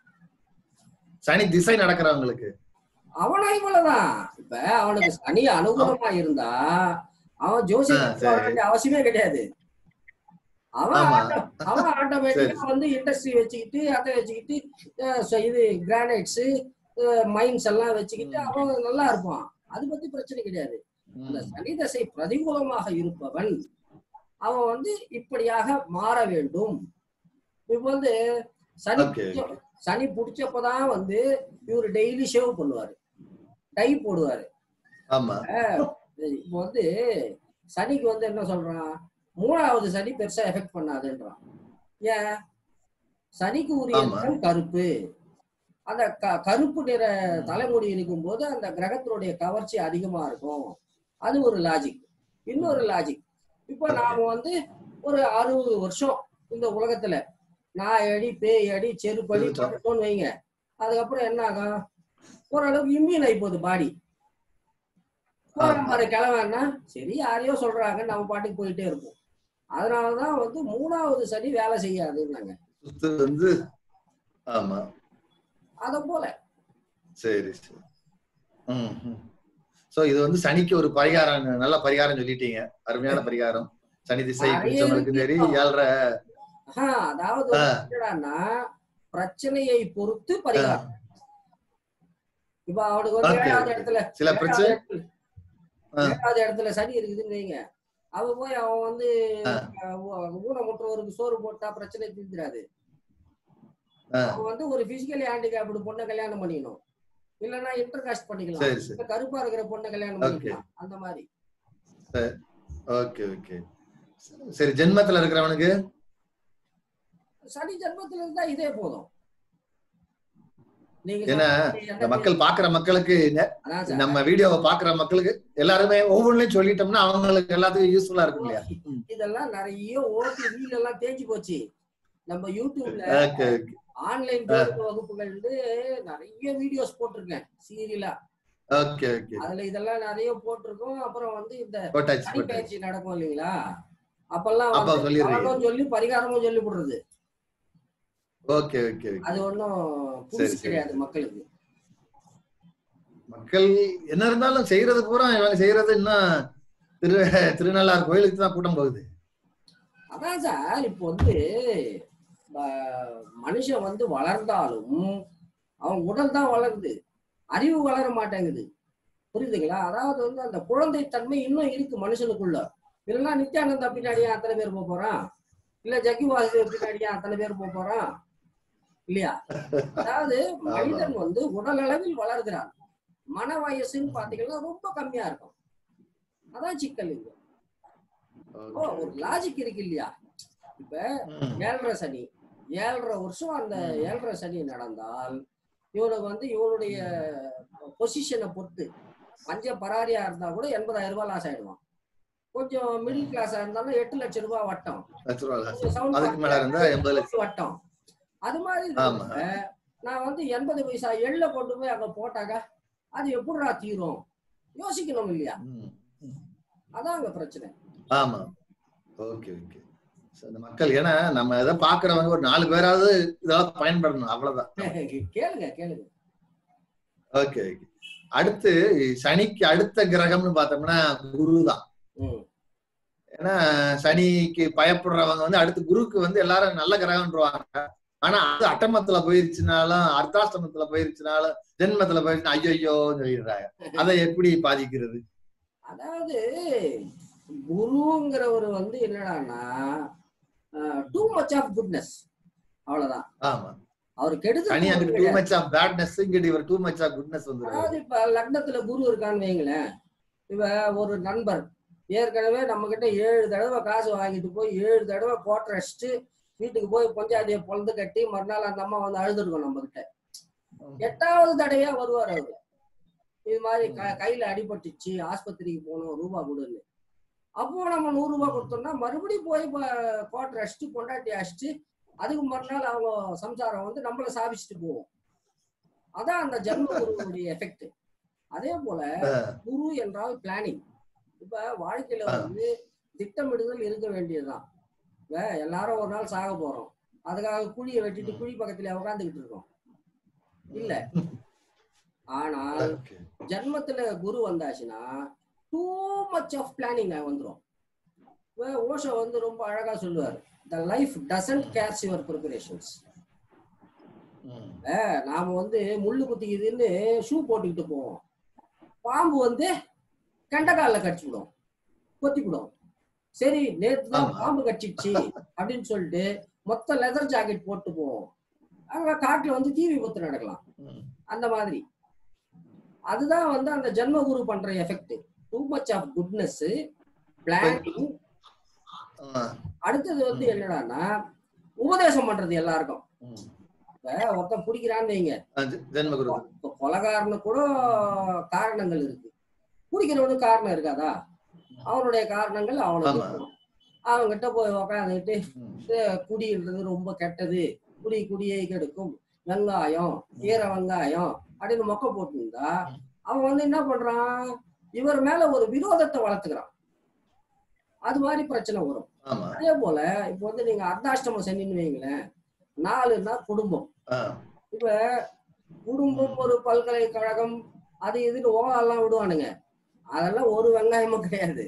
சனி திசை நடக்கிறவங்களுக்கு அவனா இவ்வளவுதான் இப்ப அவனுக்கு சனி அனுகூலமா இருந்தா அவன் ஆ, ஜோசியம் சரி. போட வேண்டிய அவசியமே கிடையாது அவன் ஆமா. auto- அவன் ஆட்டோமேட்டிக்கா வந்து இண்டஸ்ட்ரி வச்சுக்கிட்டு அதை வச்சுக்கிட்டு அஹ், so இது கிரானைட்ஸ் மைன்ஸ் எல்லாம் வச்சுக்கிட்டு அவன் நல்லா இருப்பான் அது பத்தி பிரச்சனை கிடையாது அந்த ம். சனி தசை பிரதிகூலமாக இருப்பவன் அவன் வந்து இப்படியாக மாற வேண்டும் இப்ப வந்து சனி Okay. பிடிச்ச- சனி பிடிச்சப்பதான் வந்து இவர் டெய்லி ஷேவ் பண்ணுவாரு டை போடுவாரு ஆமா இப்போ வந்து சனிக்கு வந்து என்ன சொல்றான் மூணாவது சனி பெருசா எஃபெக்ட் பண்ணாதுன்றான் ஏன் சனிக்கு உரிய ஆமா. நிறம் கருப்பு அந்த க- கருப்பு நிற தலைமுடி இருக்கும்போது அந்த கிரகத்தினுடைய கவர்ச்சி அதிகமா இருக்கும் அது ஒரு லாஜிக் இன்னொரு லாஜிக் இப்போ நாம வந்து ஒரு அறுபது வருஷம் இந்த உலகத்துல நான் அடி பேய் அடி செருப்படி இருந்துட்டோம். பட்டுட்டோம்னு வைங்க அதுக்கப்புறம் என்ன ஆகும் ஓரளவுக்கு இம்யூன் ஆகி போகுது பாடி போறான் பாரு கிளவன்னா சரி யாரையோ சொல்றாங்க நம்ம பாட்டுக்கு போயிட்டே இருப்போம் அதனாலதான் வந்து மூணாவது சனி வேலை செய்யாதுன்னாங்க சுத்து வந்து ஆமா அத போல சரி சரி ம் ம். சோ இது வந்து சனிக்கு ஒரு பரிகாரம் நல்ல பரிகாரம் சொல்லிட்டீங்க அருமையான பரிகாரம் சனி திசை நிறைய பிடிச்சவங்களுக்கு சரி இருக்கு. ஏழ்ரை ஆஹா, அதாவது ஆ. என்னடான்னா பிரச்சனையை பொறுத்து பரிகாரம் இப்ப அவனுக்கு வந்து Okay, ஏழாவது okay. இடத்துல சில ஏழாவது பிரச்சனை இடத்துல- ஆ. ஏழாவது இடத்துல சனி இருக்குதுன்னு வைங்க அவன் போய் அவன் வந்து ஆ. அஹ், ஊ- ஊனமுற்றவருக்கு சோறு போட்டா பிரச்சனை தீர்ந்துராது ஆ. அவன் வந்து ஒரு பிசிக்கலி ஹேண்டிகேப்டு பொண்ணை கல்யாணம் பண்ணிக்கணும் இல்லைன்னா இன்டர் காஸ்ட் பண்ணிக்கலாம் சரி சரி இப்ப கருப்பா இருக்கிற பொண்ணை கல்யாணம் Okay. பண்ணிக்கலாம் அந்த மாதிரி ஓகே ஓகே சரி ஜென்மத்துல இருக்கிறவனுக்கு சனி ஜென்மத்துல இருந்தா இதே போதும் நீங்க ஏன்னா, சொல்றது இந்த என்ன மக்கள் பாக்குற மக்களுக்கு நெ- அதான் சார். நம்ம வீடியோவை பாக்குற மக்களுக்கு எல்லாருமே ஒவ்வொன்றையும் சொல்லிட்டோம்னா அவங்களுக்கு எல்லாத்துக்கும் யூஸ்ஃபுல்லா இருக்கும் இல்லையா ம். இதெல்லாம் நிறைய ஓட்டி வீல் எல்லாம் தேஞ்சு போச்சு நம்ம யூடியூப்ல ஓகே ஓகே ஆன்லைன் ஜோதிட வகுப்புகள் நிறைய வீடியோஸ் போட்டிருக்கேன் சீரியலா ஓகே ஓகே அதுல இதெல்லாம் நிறைய போட்டிருக்கோம் அப்புறம் வந்து இந்த போட்டாச்சு சனி போட்டாச்சு பயிற்சி நடக்கும் இல்லைங்களா அப்பெல்லாம் அப்ப வந்து சொல்லிடுறீங்க. பலனும் சொல்லி பரிகாரமும் சொல்லி போடுறது ஓகே ஓகே ஓகே அது ஒண்ணும் புதுசு சரி, சரி. கிடையாது மக்களுக்கு மக்கள் என்ன இருந்தாலும் செய்யறது பூரா இவங்க செய்யறது இன்னும் திரு திருநள்ளார் கோயிலுக்கு தான் கூட்டம் போகுது அதான் சார் இப்போ வந்து ப- மனுஷன் வந்து வளர்ந்தாலும் அவன் உடல் தான் வளருது அறிவு வளர மாட்டேங்குது புரியுதுங்களா அதாவது வந்து அந்த குழந்தைத்தன்மை இன்னும் இருக்கு மனுஷனுக்குள்ள இல்லைன்னா நித்யானந்தா பின்னாடியே அத்தனை பேர் போக போறான் இல்ல ஜக்கி வாசுதேவ் பின்னாடியே அத்தனை பேர் போக போறான் இல்லையா அதாவது மனிதன் வந்து உடல் அளவில் வளர்கிறான் மன வயசுன்னு பாத்தீங்கன்னா ரொம்ப கம்மியா இருக்கும் அதான் சிக்கல் இங்க ஓ ஒரு லாஜிக் இருக்கு இல்லையா இப்ப ம். ஏழரை சனி ஏழரை வருஷம் அந்த ஏழரை சனி நடந்தால் இவனுக்கு வந்து இவனுடைய பொசிஷனை பொறுத்து பஞ்ச பராரியா இருந்தா கூட எண்பதாயிரம் ரூபாய் லாஸ் ஆயிடுவான் கொஞ்சம் மிடில் கிளாஸா இருந்தாலும் எட்டு லட்சம் ரூபாய் வட்டம் லட்ச ரூபா loss. கொஞ்சம் sound அதுக்கு மேல இருந்தா எண்பது லட்சம் வட்டம் அது மாதிரி ஆமா. இருக்கிறப்ப நான் வந்து எண்பது பைசா எள்ள கொண்டு போய் அங்க போட்டாக்க அது எப்படிடா தீரும் யோசிக்கணும் இல்லையா ம். அதான் அங்க பிரச்சனை ஆமா ஓகே ஓகே இந்த மக்கள் ஏன்னா நம்ம இதை பாக்குறவங்க ஒரு நாலு பேராவது இதெல்லாம் பயன்படணும் அவ்வளவுதான் கேளுங்க கேளுங்க ஓகே ஓகே அடுத்து சனிக்கு அடுத்த கிரகம்னு பார்த்தோம்னா குரு தான் ம் ஏன்னா சனிக்கு பயப்படுறவங்க வந்து அடுத்து குருவுக்கு வந்து எல்லாரும் நல்ல கிரகம்ன்றவாங்க ஆனா அது அட்டமத்துல போயிருச்சுனாலும் அர்த்தாஷ்டமத்துல போயிருச்சுனாலும் ஜென்மத்துல போயிருச்சுனா ஐயோ சொல்லிடுறாங்க அதை எப்படி பாதிக்கிறது அதாவது குருங்கிறவர் வந்து என்னடான்னா டூ மச் ஆஃப் குட்னஸ் அவ்வளவுதான் ஆமா அவர் சனி அங்கிட்டு டூ கெடுதல் மச் ஆஃப் பேட்னஸ் இங்கிட்டு இவர் டூ மச் ஆஃப் குட்னஸ் வந்துருவாரு அதாவது இப்ப லக்னத்துல குரு இருக்கான்னு வைங்களேன் இவ ஒரு நண்பர் ஏற்கனவே நம்ம கிட்ட ஏழு தடவை காசு வாங்கிட்டு போய் ஏழு தடவை கோட்டை அடிச்சுட்டு வீட்டுக்கு போய் பஞ்சாயத்தியை பொழுது கட்டி மறுநாள் அந்த அம்மா வந்து அழுதுருக்கும் நம்ம கிட்ட எட்டாவது தடையா வருவார் அவரு இது மாதிரி க- கையில அடிபட்டுச்சு ஆஸ்பத்திரிக்கு போகணும் ரூபா கொடுன்னு அப்போ நம்ம நூறு ரூபாய் கொடுத்தோம்னா மறுபடியும் போய் கோட்டை அடிச்சுட்டு பொண்டாட்டி அடிச்சுட்டு அதுக்கு மறுநாள் அவங்க சம்சாரம் வந்து நம்மள சாபிச்சுட்டு போவோம் அதான் அந்த ஜென்ம குருவுடைய எஃபெக்ட் அதே போல குரு என்றால் பிளானிங் இப்ப வாழ்க்கையில ஆ. வந்து திட்டமிடுதல் இருக்க வேண்டியதுதான் இப்ப எல்லாரும் ஒரு நாள் சாக போறோம் அதுக்காக குழியை வெட்டிட்டு குழி பக்கத்துல உட்காந்துக்கிட்டு இருக்கோம் இல்ல ஆனால் Okay. ஜன்மத்துல குரு வந்தாச்சுன்னா டூ மச் ஆஃப் பிளானிங் வந்துரும் இப்ப ஓஷோ வந்து ரொம்ப அழகா சொல்லுவார் the life doesn't cares your preparations hmm. நாம வந்து முள்ளு குத்திக்குதுன்னு ஷூ போட்டுக்கிட்டு போவோம் பாம்பு வந்து கண்டக்காலில் கடிச்சுவிடும் கொத்திவிடும் சரி நேத்து தான் ஆமா. பாம்பு கடிச்சிச்சு அப்படின்னு சொல்லிட்டு மொத்த லெதர் ஜாக்கெட் போட்டு போவோம் அங்க காட்டுல வந்து தீ விபத்து நடக்கலாம் ம். அந்த மாதிரி அதுதான் வந்து அந்த ஜென்மகுரு பண்ற effect too much of goodness planning ah. அடுத்தது வந்து என்னடான்னா உபதேசம் பண்றது எல்லாருக்கும் ம். இப்ப ஒருத்தன் பிடிக்கிறான்னு வைங்க ஆ, ஜெ- ஜென்மகுரு இப்ப கொலகாரனு கூட காரணங்கள் இருக்கு குடிக்கிறவனுக்கு காரணம் இருக்காதா அவனுடைய காரணங்கள் அவனுக்கு ஆமா. இருக்கும். அவன்கிட்ட போய் உக்காந்துக்கிட்டு ம். குடின்றது ரொம்ப கெட்டது குடி குடியை கெடுக்கும் வெங்காயம் கீரை வெங்காயம் அப்படின்னு மொக்க போட்டுருந்தா அவன் வந்து என்ன பண்றான் இவர் மேல ஒரு விரோதத்தை வளர்த்துக்கிறான் அது மாதிரி பிரச்சனை வரும் ஆமா அதே போல இப்ப வந்து நீங்க அர்த்தாஷ்டம சனின்னு வைங்களேன் நாலுன்னா குடும்பம் ஆ. இப்ப குடும்பம் ஒரு பல்கலைக்கழகம் அது இதுன்னு ஓலாம் விடுவானுங்க அதெல்லாம் ஒரு வெங்காயமும் கிடையாது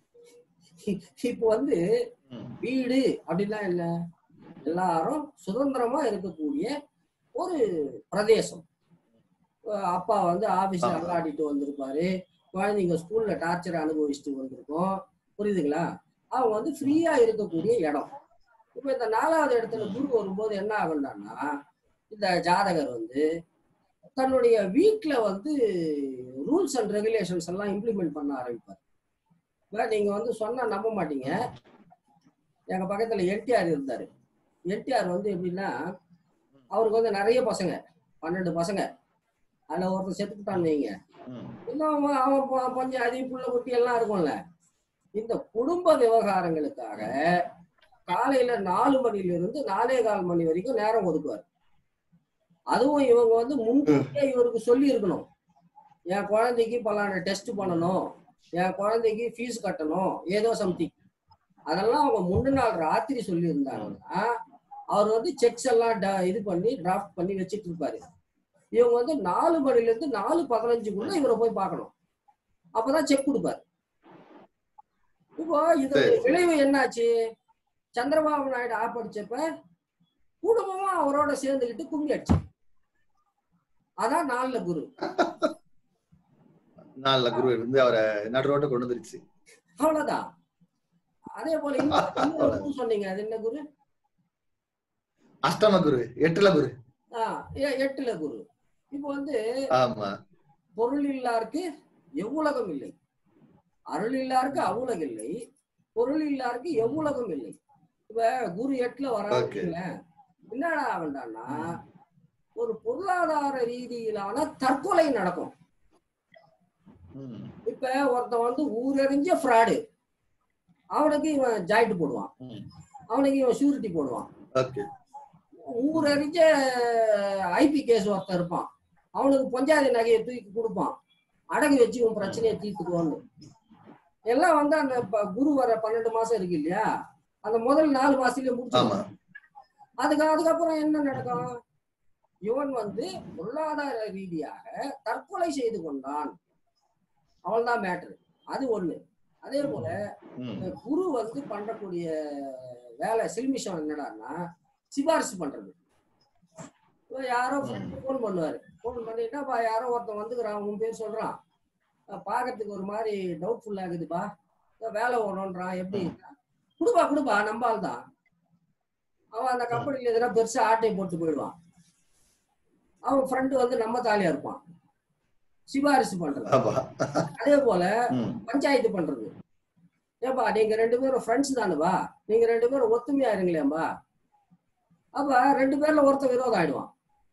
இப்போ வந்து ம். வீடு அப்படின்னா என்ன எல்லாரும் சுதந்திரமா இருக்கக்கூடிய ஒரு பிரதேசம் அஹ் அப்பா வந்து ஆபீஸ்ல ஆமா. அல்லாடிட்டு வந்திருப்பாரு குழந்தைங்க ஸ்கூல்ல டார்ச்சர் அனுபவிச்சுட்டு வந்திருக்கோம் புரியுதுங்களா அவங்க வந்து ஃப்ரீயா இருக்கக்கூடிய இடம் இப்ப இந்த நாலாவது இடத்துல குரு வரும்போது என்ன ஆகும்னா இந்த ஜாதகர் வந்து தன்னுடைய வீட்ல வந்து ரூல்ஸ் அண்ட் ரெகுலேஷன்ஸ் எல்லாம் இம்ப்ளிமெண்ட் பண்ண ஆரம்பிப்பார் இப்ப நீங்க வந்து சொன்னா நம்ப மாட்டீங்க எங்க பக்கத்துல என்டிஆர் இருந்தாரு என்டிஆர் வந்து எப்படின்னா அவருக்கு வந்து நிறைய பசங்க பன்னெண்டு பசங்க அதுல ஒருத்தர் செத்துக்கிட்டான்னு வைங்க ம். இன்னும் அவன் அவன் பொ- பஞ்சாதி புள்ள குட்டி எல்லாம் இருக்கும்ல இந்த குடும்ப விவகாரங்களுக்காக காலையில நாலு மணில இருந்து நாலே கால் மணி வரைக்கும் நேரம் ஒதுக்குவார் அதுவும் இவங்க வந்து முன்கூட்டியே இவருக்கு சொல்லி இருக்கணும் என் குழந்தைக்கு பலான டெஸ்ட் பண்ணணும் என் குழந்தைக்கு ஃபீஸ் கட்டணும் ஏதோ சம்திங் அதெல்லாம் அவங்க முன்ன நாள் ராத்திரி சொல்லி இருந்தாங்கன்னா அவர் வந்து செக்ஸ் எல்லாம் ட- இது பண்ணி டிராஃப்ட் பண்ணி வச்சிட்டு இருப்பாரு இவங்க வந்து நாலு மணில இருந்து நாலு பதினஞ்சுக்குள்ள இவரை போய் பார்க்கணும் அப்பதான் செக் கொடுப்பாரு இப்போ இது சரி. விளைவு என்னாச்சு சந்திரபாபு நாயுடு ஆப்படிச்சப்ப குடும்பமும் அவரோட சேர்ந்துக்கிட்டு கும்மி அடிச்சு அதான் நாலுல குரு நாள்ல குரு இருந்து அவரை நடுரோட்ட கொண்டு வந்துருச்சு அவ்வளவுதான் அதே போல இன்னொரு இன்னொரு குரு சொன்னீங்க அது என்ன குரு அஷ்டம குரு எட்டுல குரு ஆஹ் எ- எட்டுல குரு இப்போ வந்து ஆமா பொருள் இல்லாருக்கு எவ்வுலகம் இல்லை அருள் இல்லாருக்கு அவ்வுலகம் இல்லை பொருள் இல்லாருக்கு எவ்வுலகம் இல்லை இப்ப குரு எட்டுல Okay. வராங்க என்னடா ஆகண்டான்னா ஒரு பொருளாதார ரீதியிலான தற்கொலை நடக்கும் ம், இப்ப ஒருத்தன் வந்து ஊரறிஞ்ச ஃப்ராடு அவனுக்கு இவன் ஜாயிண்ட் போடுவான் ம். அவனுக்கு இவன் ஷூரிட்டி போடுவான் ஓகே ஊரறிஞ்ச ஐபி கேஸ் ஒருத்தன் இருப்பான் அவனுக்கு பஞ்சாயத்து நகையை தூக்கி கொடுப்பான் அடகு வச்சு உன் பிரச்சனையை தீர்த்துக்குவோன்னு எல்லாம் வந்து அந்த ப- குரு வர பன்னெண்டு மாசம் இருக்கு இல்லையா அந்த முதல் நாலு மாசத்துலயே ஆமா முடிச்சு அதுக்கு அதுக்கப்புறம் என்ன நடக்கும் இவன் வந்து பொருளாதார ரீதியாக தற்கொலை செய்து கொண்டான் அவள்தான் மேட்ரு அது ஒண்ணு அதே போல ம், இந்த குரு வந்து பண்ணக்கூடிய வேலை சில்மிஷம் என்னடான்னா சிபாரிசு பண்றது இப்போ யாரோ ஃபோன் பண்ணுவாரு ஃபோன் பண்ணிட்டாப்பா யாரோ ஒருத்தன் வந்துக்கிறான் உன் பேர் சொல்றான் அஹ் பார்க்கறதுக்கு ஒரு மாதிரி டவுட்ஃபுல் ஆகுதுப்பா ஏதோ வேலை ஓடணுன்றான் எப்படி கொடுப்பா கொடுப்பா நம்ம ஆள் தான் அவன் அந்த கம்பெனில எதுனா பெருசா ஆட்டை போட்டு போயிடுவான் அவன் ஃப்ரெண்டு வந்து நம்ம தாலியா இருப்பான் சிபாரிசு பண்றது ஆமா அதே போல ம், பஞ்சாயத்து பண்றது ஏப்பா நீங்க ரெண்டு பேரும் ஃப்ரெண்ட்ஸ் தானுப்பா நீங்க ரெண்டு பேரும் ஒத்துமையா இருங்களேம்பா அப்ப ரெண்டு பேர்ல ஒருத்தன் விரோதம் ஆயிடுவான்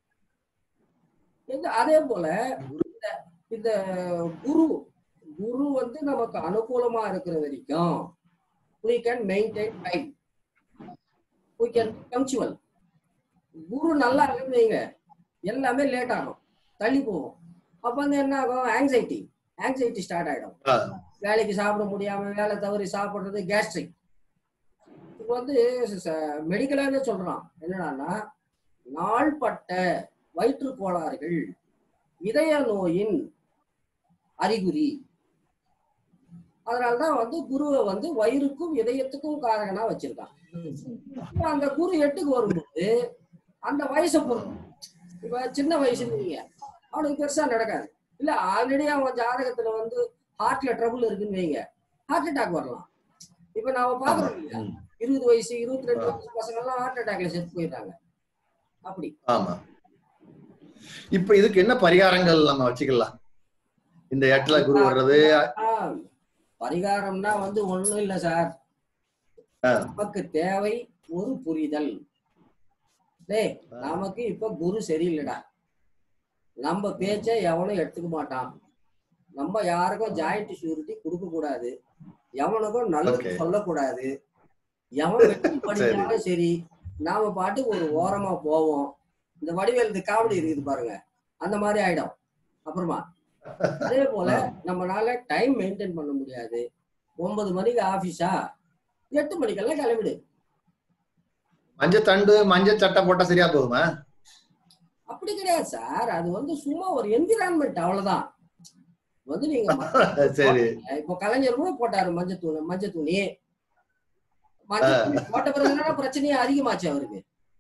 இந்த அதே போல இந்த- இந்த குரு குரு வந்து நமக்கு அனுகூலமா இருக்கிற வரைக்கும் we can maintain time we can punctual குரு நல்லா இருக்குன்னு வைங்க எல்லாமே லேட் ஆகும் தள்ளி போகும் அப்ப வந்து என்ன ஆகும் ஆங்ஸைட்டி ஆங்ஸைட்டி ஸ்டார்ட் ஆயிடும் ஆ, வேலைக்கு சாப்பிட முடியாம வேலை தவறி சாப்பிடுறது கேஸ்ட்ரிக் இப்போ வந்து மெடிக்கலாவே சொல்றான் என்னடான்னா நாள்பட்ட வயிற்று கோளாறுகள் இதய நோயின் அறிகுறி அதனாலதான் வந்து குருவை வந்து வயிறுக்கும் இதயத்துக்கும் காரகனா வச்சிருக்கான் இப்ப அந்த குரு எட்டுக்கு வரும்போது அந்த வயசை பொறுத்து இப்ப சின்ன வயசுன்னு அவனுக்கு பெருசா நடக்காது இல்ல ஆல்ரெடி அவன் ஜாதகத்துல வந்து ஹார்ட்ல ட்ரபிள் இருக்குன்னு வைங்க ஹார்ட் அட்டாக் வரலாம் இப்ப நாம பாக்குறோம் இல்லையா ம், இருபது வயசு இருபத்தி ரெண்டு வயசு பசங்க எல்லாம் ஹார்ட் அட்டாக்ல செத்து போயிட்டாங்க அப்படி ஆமா இப்ப இதுக்கு என்ன பரிகாரங்கள் நம்ம வச்சுக்கலாம் இந்த எட்டுல குரு வர்றது ஆஹ், பரிகாரம்னா வந்து ஒண்ணும் இல்ல சார் ஆ. நமக்கு தேவை ஒரு புரிதல் டேய் நமக்கு இப்ப குரு சரியில்லைடா நம்ம பேச்ச எவனும் எடுத்துக்க மாட்டான் நம்ம யாருக்கும் ஜாயிண்ட் ஷூரிட்டி கொடுக்க கூடாது எவனுக்கும் நல்லது Okay. சொல்லக்கூடாது எவன் வெற்றி படிச்சாலும் சரி நாம பாட்டுக்கு ஒரு ஓரமா போவோம் இந்த வடிவேல் காமெடி இருக்குது பாருங்க அந்த மாதிரி ஆயிடும் அப்புறமா அதே போல நம்மளால டைம் மெயின்டைன் பண்ண முடியாது ஒன்பது மணிக்கு ஆபீஸா எட்டு மணிக்கெல்லாம் கிளம்பிடு மஞ்சள் தண்டு மஞ்சள் சட்டை போட்டா சரியா போகுமா அப்படி கிடையாது சார் அது வந்து சும்மா ஒரு என்விரான்மெண்ட் அவ்வளவுதான் வந்து நீங்க சரி இப்போ கலைஞர் கூட போட்டாரு மஞ்சள் தூணி மஞ்சள் துணி மஞ்சள் துணி போட்ட பிறகு என்னடா பிரச்சனையே அதிகமாச்சு அவருக்கு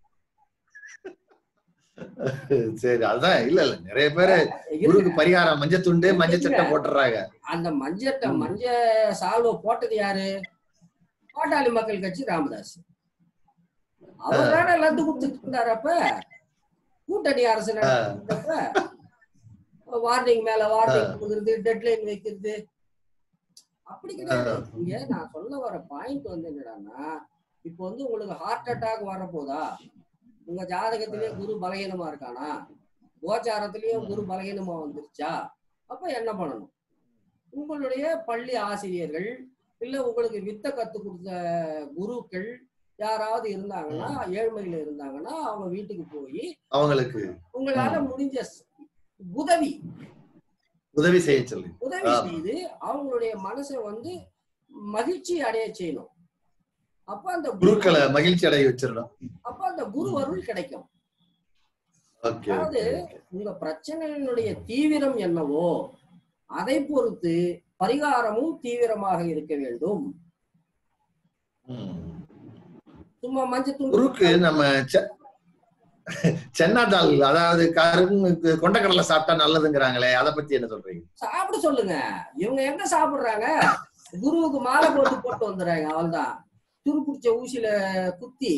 சரி அதான் இல்ல இல்ல நிறைய பேரு குருக்கு பரிகாரம் மஞ்சள் துண்டு மஞ்சள் சட்டை போட்டுறாங்க அந்த மஞ்சட்ட ம். மஞ்ச சால்வை போட்டது யாரு பாட்டாளி மக்கள் கட்சி ராமதாஸ் அவர் தானே லந்து கொடுத்துட்டு இருந்தாரு அப்ப கூட்டணி அரசு நடந்தப்ப வார்னிங் மேல வார்னிங் கொடுக்கறது டெட்லைன் வைக்கிறது அப்படி கிடையாது இங்க நான் சொல்ல வர பாயிண்ட் வந்து என்னடான்னா இப்போ வந்து உங்களுக்கு ஹார்ட் அட்டாக் வரப்போதா உங்க ஜாதகத்திலேயே குரு பலகீனமா இருக்கானா கோச்சாரத்திலயும் குரு பலகீனமா வந்துருச்சா அப்ப என்ன பண்ணணும் உங்களுடைய பள்ளி ஆசிரியர்கள் இல்ல உங்களுக்கு வித்த கத்து கொடுத்த குருக்கள் யாராவது இருந்தாங்கன்னா ஏழ்மையில இருந்தாங்கன்னா அவங்க வீட்டுக்கு போய் அவங்களுக்கு உங்களால முடிஞ்ச ஸ்- உதவி உதவி செய்ய சொல்லி உதவி ஆமா. செய்து அவங்களுடைய மனசை வந்து மகிழ்ச்சி அடைய செய்யணும் அப்ப அந்த குரு குருக்களை மகிழ்ச்சி அடைய வச்சிடணும் அப்ப அந்த குரு அருள் கிடைக்கும் ஓகே அதாவது உங்க பிரச்சனையினுடைய தீவிரம் என்னவோ அதை பொறுத்து பரிகாரமும் தீவிரமாக இருக்க வேண்டும் சும்மா மஞ்சள் துண்டு குருக்கு நம்ம ச- சென்னா தால் அதாவது கரும்பு கொண்டக்கடலை சாப்பிட்டா நல்லதுங்கிறாங்களே அதை பத்தி என்ன சொல்றீங்க சாப்பிட சொல்லுங்க இவங்க எங்க சாப்பிடுறாங்க குருவுக்கு மாலை போட்டு போட்டு வந்துடுறாங்க அவள்தான் துரு பிடிச்ச ஊசியில குத்தி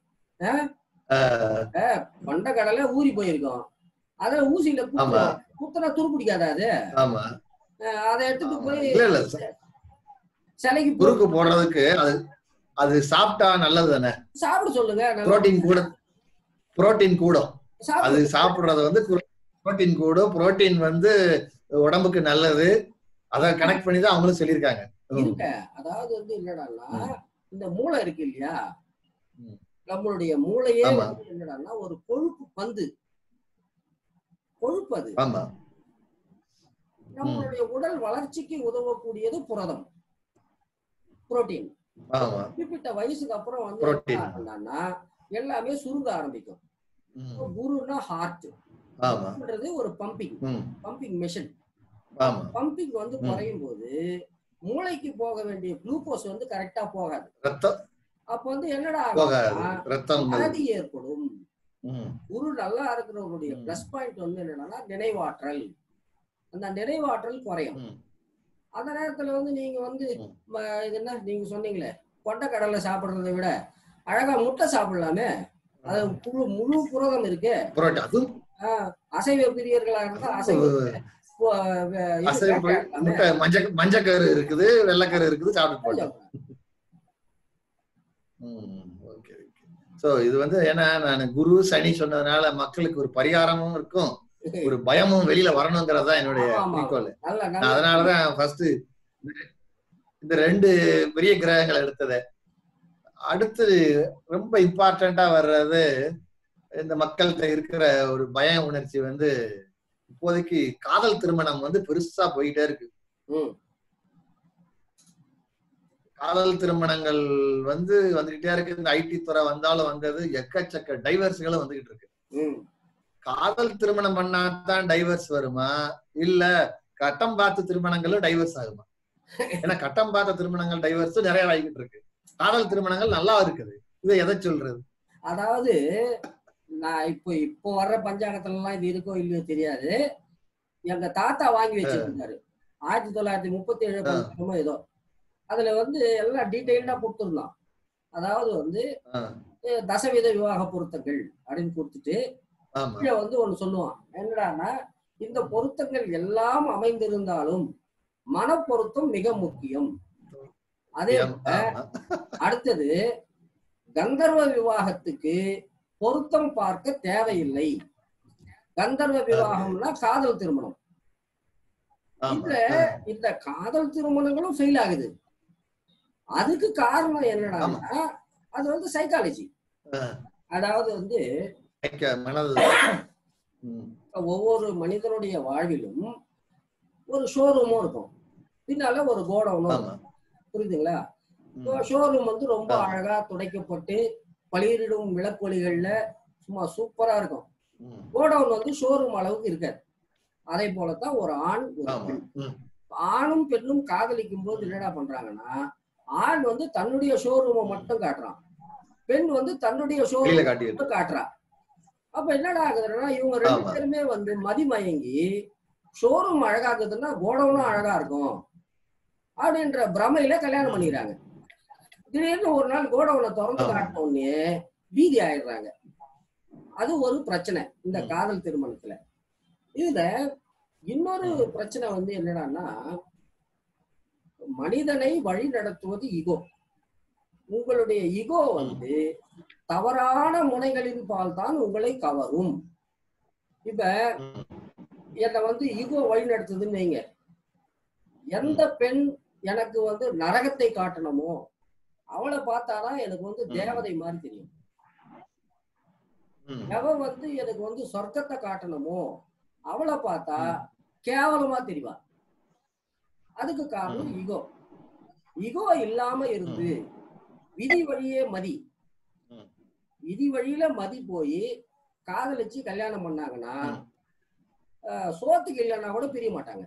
ஆஹ் கொண்ட கடலை ஊறி போயிருக்கும் அதுல ஊசியில ஆமா. குத்துறோம் குத்துனா துரு பிடிக்காதா அது ஆமா அஹ் அதை எடுத்துட்டு ஆமா. போய் இல்ல இல்ல ச- சிலைக்கு போ- குறுக்கு போடுறதுக்கு அது அது சாப்பிட்டா நல்லது தானே சாப்பிட சொல்லுங்க நல்லா புரோட்டீன் கூட புரோட்டீன் கூடும் சாப்பிட அது சாப்பிடுறது வந்து புரோட்டீன் கூடும் புரோட்டீன் வந்து உடம்புக்கு நல்லது அதை கனெக்ட் பண்ணி தான் அவங்களும் சொல்லியிருக்காங்க ம். இருக்க அதாவது வந்து என்னடான்னா இந்த மூளை இருக்கு இல்லையா ம். நம்மளுடைய மூளையே ஆமா. வந்து என்னடான்னா ஒரு கொழுப்பு பந்து கொழுப்பு அது ஆமா நம்மளுடைய உடல் வளர்ச்சிக்கு உதவக்கூடியது புரதம் புரோட்டீன் ஆமா குறிப்பிட்ட வயசுக்கு அப்புறம் வந்து Protein. என்ன ஆகும்னா, எல்லாமே சுருங்க ஆரம்பிக்கும் ம். குருன்னா ஹார்ட் ஆமா ஒரு பம்பிங் ம். பம்பிங் மிஷின் ஆமா பம்பிங் வந்து ம். குறையும் போது மூளைக்கு போக வேண்டிய குளுக்கோஸ் வந்து கரெக்டா போகாது ரத்தம் அப்ப வந்து என்னடா போகாது ஆகும்னா, ரத்தம் வியாதி ஏற்படும் ம். குரு நல்லா இருக்கிறவங்களுடைய ம். பிளஸ் பாயிண்ட் வந்து என்னன்னா நினைவாற்றல் அந்த நினைவாற்றல் குறையும் ம். அந்த நேரத்துல வந்து நீங்க வந்து ம். ம, இது என்ன நீங்க சொன்னீங்களே கொண்ட கடலை சாப்பிடுறதை விட அழகா முட்டை சாப்பிடலாமே அது முழு முழு புரதம் இருக்கு புரோட்டீன் அதுவும் ஆஹ், அசைவ பிரியர்களா இருந்தா அசைவ பு- வ- இது அசைவ பொருள், வேட்டையாடலாமே. முட்டை மஞ்சள் மஞ்சக்கரு இருக்குது வெள்ளைக்கரு இருக்குது சாப்பிட்டு போட்டோம் ஓகே ஓகே சோ இது வந்து ஏன்னா நான் குரு சனி சொன்னதுனால மக்களுக்கு ஒரு பரிகாரமும் இருக்கும் ஒரு பயமும் வெளியில வரணுங்கிறது தான் என்னுடைய ஆமா, ஆமா. குறிக்கோள் நல்ல நான் நல்ல அதனாலதான் ஃபர்ஸ்ட் இந்த ரெண்டு பெரிய கிரகங்களை எடுத்தது அடுத்து ரொம்ப இம்பார்ட்டண்டா வர்றது இந்த மக்கள்கிட்ட இருக்கிற ஒரு பய உணர்ச்சி வந்து இப்போதைக்கு காதல் திருமணம் வந்து பெருசா போயிட்டே இருக்கு ம், காதல் திருமணங்கள் வந்து வந்துகிட்டே இருக்கு இந்த ஐடி துறை வந்தாலும் வந்தது எக்கச்சக்க டைவர்ஸ்களும் வந்துகிட்டு இருக்கு ம். காதல் திருமணம் பண்ணாதான் டைவர்ஸ் வருமா இல்ல கட்டம் பார்த்து திருமணங்களும் டைவர்ஸ் ஆகுமா ஏன்னா கட்டம் பார்த்த திருமணங்கள் டைவர்ஸ் நிறைய ஆகிட்டு இருக்கு காதல் திருமணங்கள் நல்லா இருக்குது இதை எதை சொல்றது அதாவது நான் இப்போ இப்போ வர்ற பஞ்சாங்கத்துல எல்லாம் இது இருக்கோ இல்லையோ தெரியாது எங்க தாத்தா வாங்கி வச்சிருந்தாரு ஆயிரத்தி தொள்ளாயிரத்தி முப்பத்தி ஏழு பஞ்சாங்கமோ ஏதோ அதுல வந்து எல்லாம் டீட்டெயில்டா கொடுத்துருந்தான் அதாவது வந்து ஆஹ் அஹ், தசவித விவாக பொருத்தங்கள் அப்படின்னு கொடுத்துட்டு ஆமா கீழே வந்து ஒண்ணு சொல்லுவான் என்னடான்னா இந்த பொருத்தங்கள் எல்லாம் அமைந்திருந்தாலும் மனப்பொருத்தம் மிக முக்கியம் அதே ஆமா. அடுத்தது கந்தர்வ விவாகத்துக்கு பொருத்தம் பார்க்க தேவையில்லை கந்தர்வ விவாகம்னா காதல் திருமணம் ஆமா இதுல இந்த காதல் திருமணங்களும் ஃபெயில் ஆகுது அதுக்கு காரணம் என்னடான்னா அது வந்து சைக்காலஜி ஆஹ் அதாவது வந்து ஐக்க மனது ம், ஒவ்வொரு மனிதனுடைய வாழ்விலும் ஒரு ஷோரூமும் இருக்கும் பின்னால ஒரு கோடவுனும் ஆமா புரியுதுங்களா ம், ஷோரூம் வந்து ரொம்ப ஆ. அழகா துடைக்கப்பட்டு பளிரிடும் விளக்கொலிகள்ல சும்மா சூப்பரா இருக்கும் ம், கோடவுன் வந்து ஷோரூம் அளவுக்கு இருக்காது அதே போலத்தான் ஒரு ஆண் ஒரு ஆமா பெண் ம், ஆணும் பெண்ணும் காதலிக்கும் போது என்னடா பண்றாங்கன்னா ஆண் வந்து தன்னுடைய ஷோரூமை மட்டும் காட்டுறான் பெண் வந்து தன்னுடைய வெளியில ஷோரூம் காட்டிட்டு மட்டும் காட்டுறா அப்ப என்னடா ஆகுதுன்னா இவங்க ரெண்டு ஆமா. பேருமே வந்து மதிமயங்கி ஷோரூம் அழகாக்குதுன்னா கோடவுனும் அழகா இருக்கும் அப்படின்ற பிரமையில கல்யாணம் பண்ணிக்கிறாங்க திடீர்னு ஒரு நாள் கோடவுனை திறந்து ஆமா. காட்டின உடனே வீதி ஆயிடுறாங்க அது ஒரு பிரச்சனை இந்த ம். காதல் திருமணத்துல இதுல இன்னொரு பிரச்சனை வந்து என்னடான்னா மனிதனை வழி நடத்துவது இகோ உங்களுடைய இகோ வந்து தவறான முனைகளின் பால் தான் உங்களை கவரும் இப்ப ம், என்னை வந்து ஈகோ வழி நடத்துதுன்னு வைங்க எந்த பெண் எனக்கு வந்து நரகத்தை காட்டணுமோ அவளை பார்த்தாதான் எனக்கு வந்து ம். தேவதை மாதிரி தெரியும் ம், எவ வந்து எனக்கு வந்து சொர்க்கத்தை காட்டணுமோ அவளை பார்த்தா ம். கேவலமா தெரிவா அதுக்கு காரணம் ஈகோ ஈகோ இல்லாம இருந்து விதி வழியே மதி ம். விதி வழியில மதி போய் காதலிச்சு கல்யாணம் பண்ணாங்கன்னா ம். ஆஹ், சோத்துக்கு இல்லைன்னா கூட பிரிய மாட்டாங்க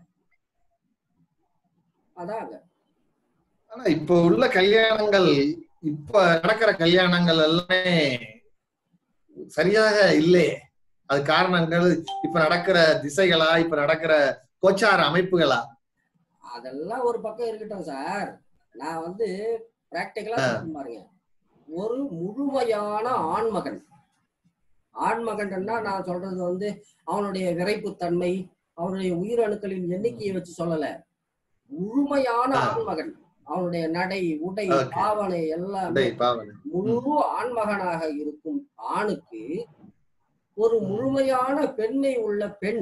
அதாங்க ஆனா இப்ப உள்ள கல்யாணங்கள் இப்ப நடக்கிற கல்யாணங்கள் எல்லாமே சரியாக இல்லையே அது காரணங்கள் இப்ப நடக்கிற திசைகளா இப்ப நடக்கிற கோச்சார அமைப்புகளா அதெல்லாம் ஒரு பக்கம் இருக்கட்டும் சார் நான் வந்து பிராக்டிக்கலா ஆ. சொல்றேன் பாருங்க ஒரு முழுமையான ஆண்மகன் ஆண்மகன்னா நான் சொல்றது வந்து அவனுடைய விரைப்புத்தன்மை அவனுடைய உயிரணுக்களின் எண்ணிக்கையை வச்சு சொல்லல முழுமையான ஆ. ஆண்மகன் அவனுடைய நடை உடை Okay. பாவனை எல்லாமே டேய், பாவனை. முழு ஆண்மகனாக இருக்கும் ஆணுக்கு ஒரு முழுமையான பெண்மை உள்ள பெண்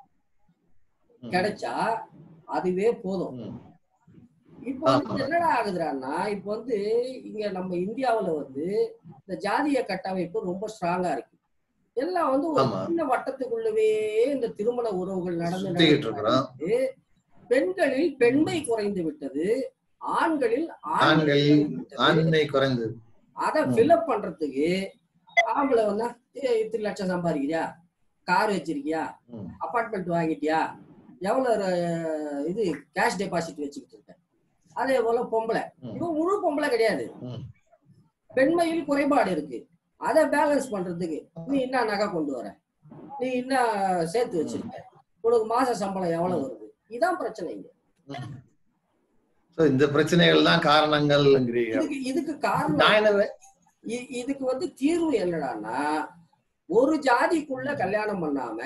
ம். கிடைச்சா அதுவே போதும் ம். இப்போ வந்து ஆமா. என்னடா ஆகுதுறான்னா இப்போ வந்து இங்க நம்ம இந்தியாவுல வந்து இந்த ஜாதிய கட்டமைப்பு ரொம்ப ஸ்ட்ராங்கா இருக்கு எல்லாம் வந்து ஒரு ஆமா. சின்ன வட்டத்துக்குள்ளவே இந்த திருமண உறவுகள் நடந்து சுத்திக்கிட்டு நடந்து இருக்கிறோம். நடந்து பெண்களில் பெண்மை குறைந்து விட்டது ஆண்களில் ஆண்மை ஆண்கள் குறைந்து விட்டது. ஆண்மை குறைந்தது அதை ம். ஃபில்அப் பண்றதுக்கு ஆம்பளை வந்தா "ஏய், இத்தனை லட்சம் சம்பாதிக்கிறியா கார் வச்சிருக்கியா ம். அபார்ட்மெண்ட் வாங்கிட்டியா எவ்வளவு அஹ், இது கேஷ் டெபாசிட் வச்சுக்கிட்டு இருக்க அதே போல பொம்பளை ம். இவன் முழு பொம்பளை கிடையாது ம். பெண்மையில் குறைபாடு இருக்கு அதை பேலன்ஸ் பண்றதுக்கு நீ என்ன நகை கொண்டு வர நீ என்ன சேர்த்து வச்சிருக்க உனக்கு மாச சம்பளம் எவ்வளவு வருது இதான் பிரச்சனை இங்க ம். So, இந்த பிரச்சனைகள் தான் காரணங்கள்ங்கிறீங்க இதுக்கு இதுக்கு காரணம் நான் என்ன இ- இதுக்கு வந்து தீர்வு என்னடான்னா ஒரு ஜாதிக்குள்ள கல்யாணம் பண்ணாம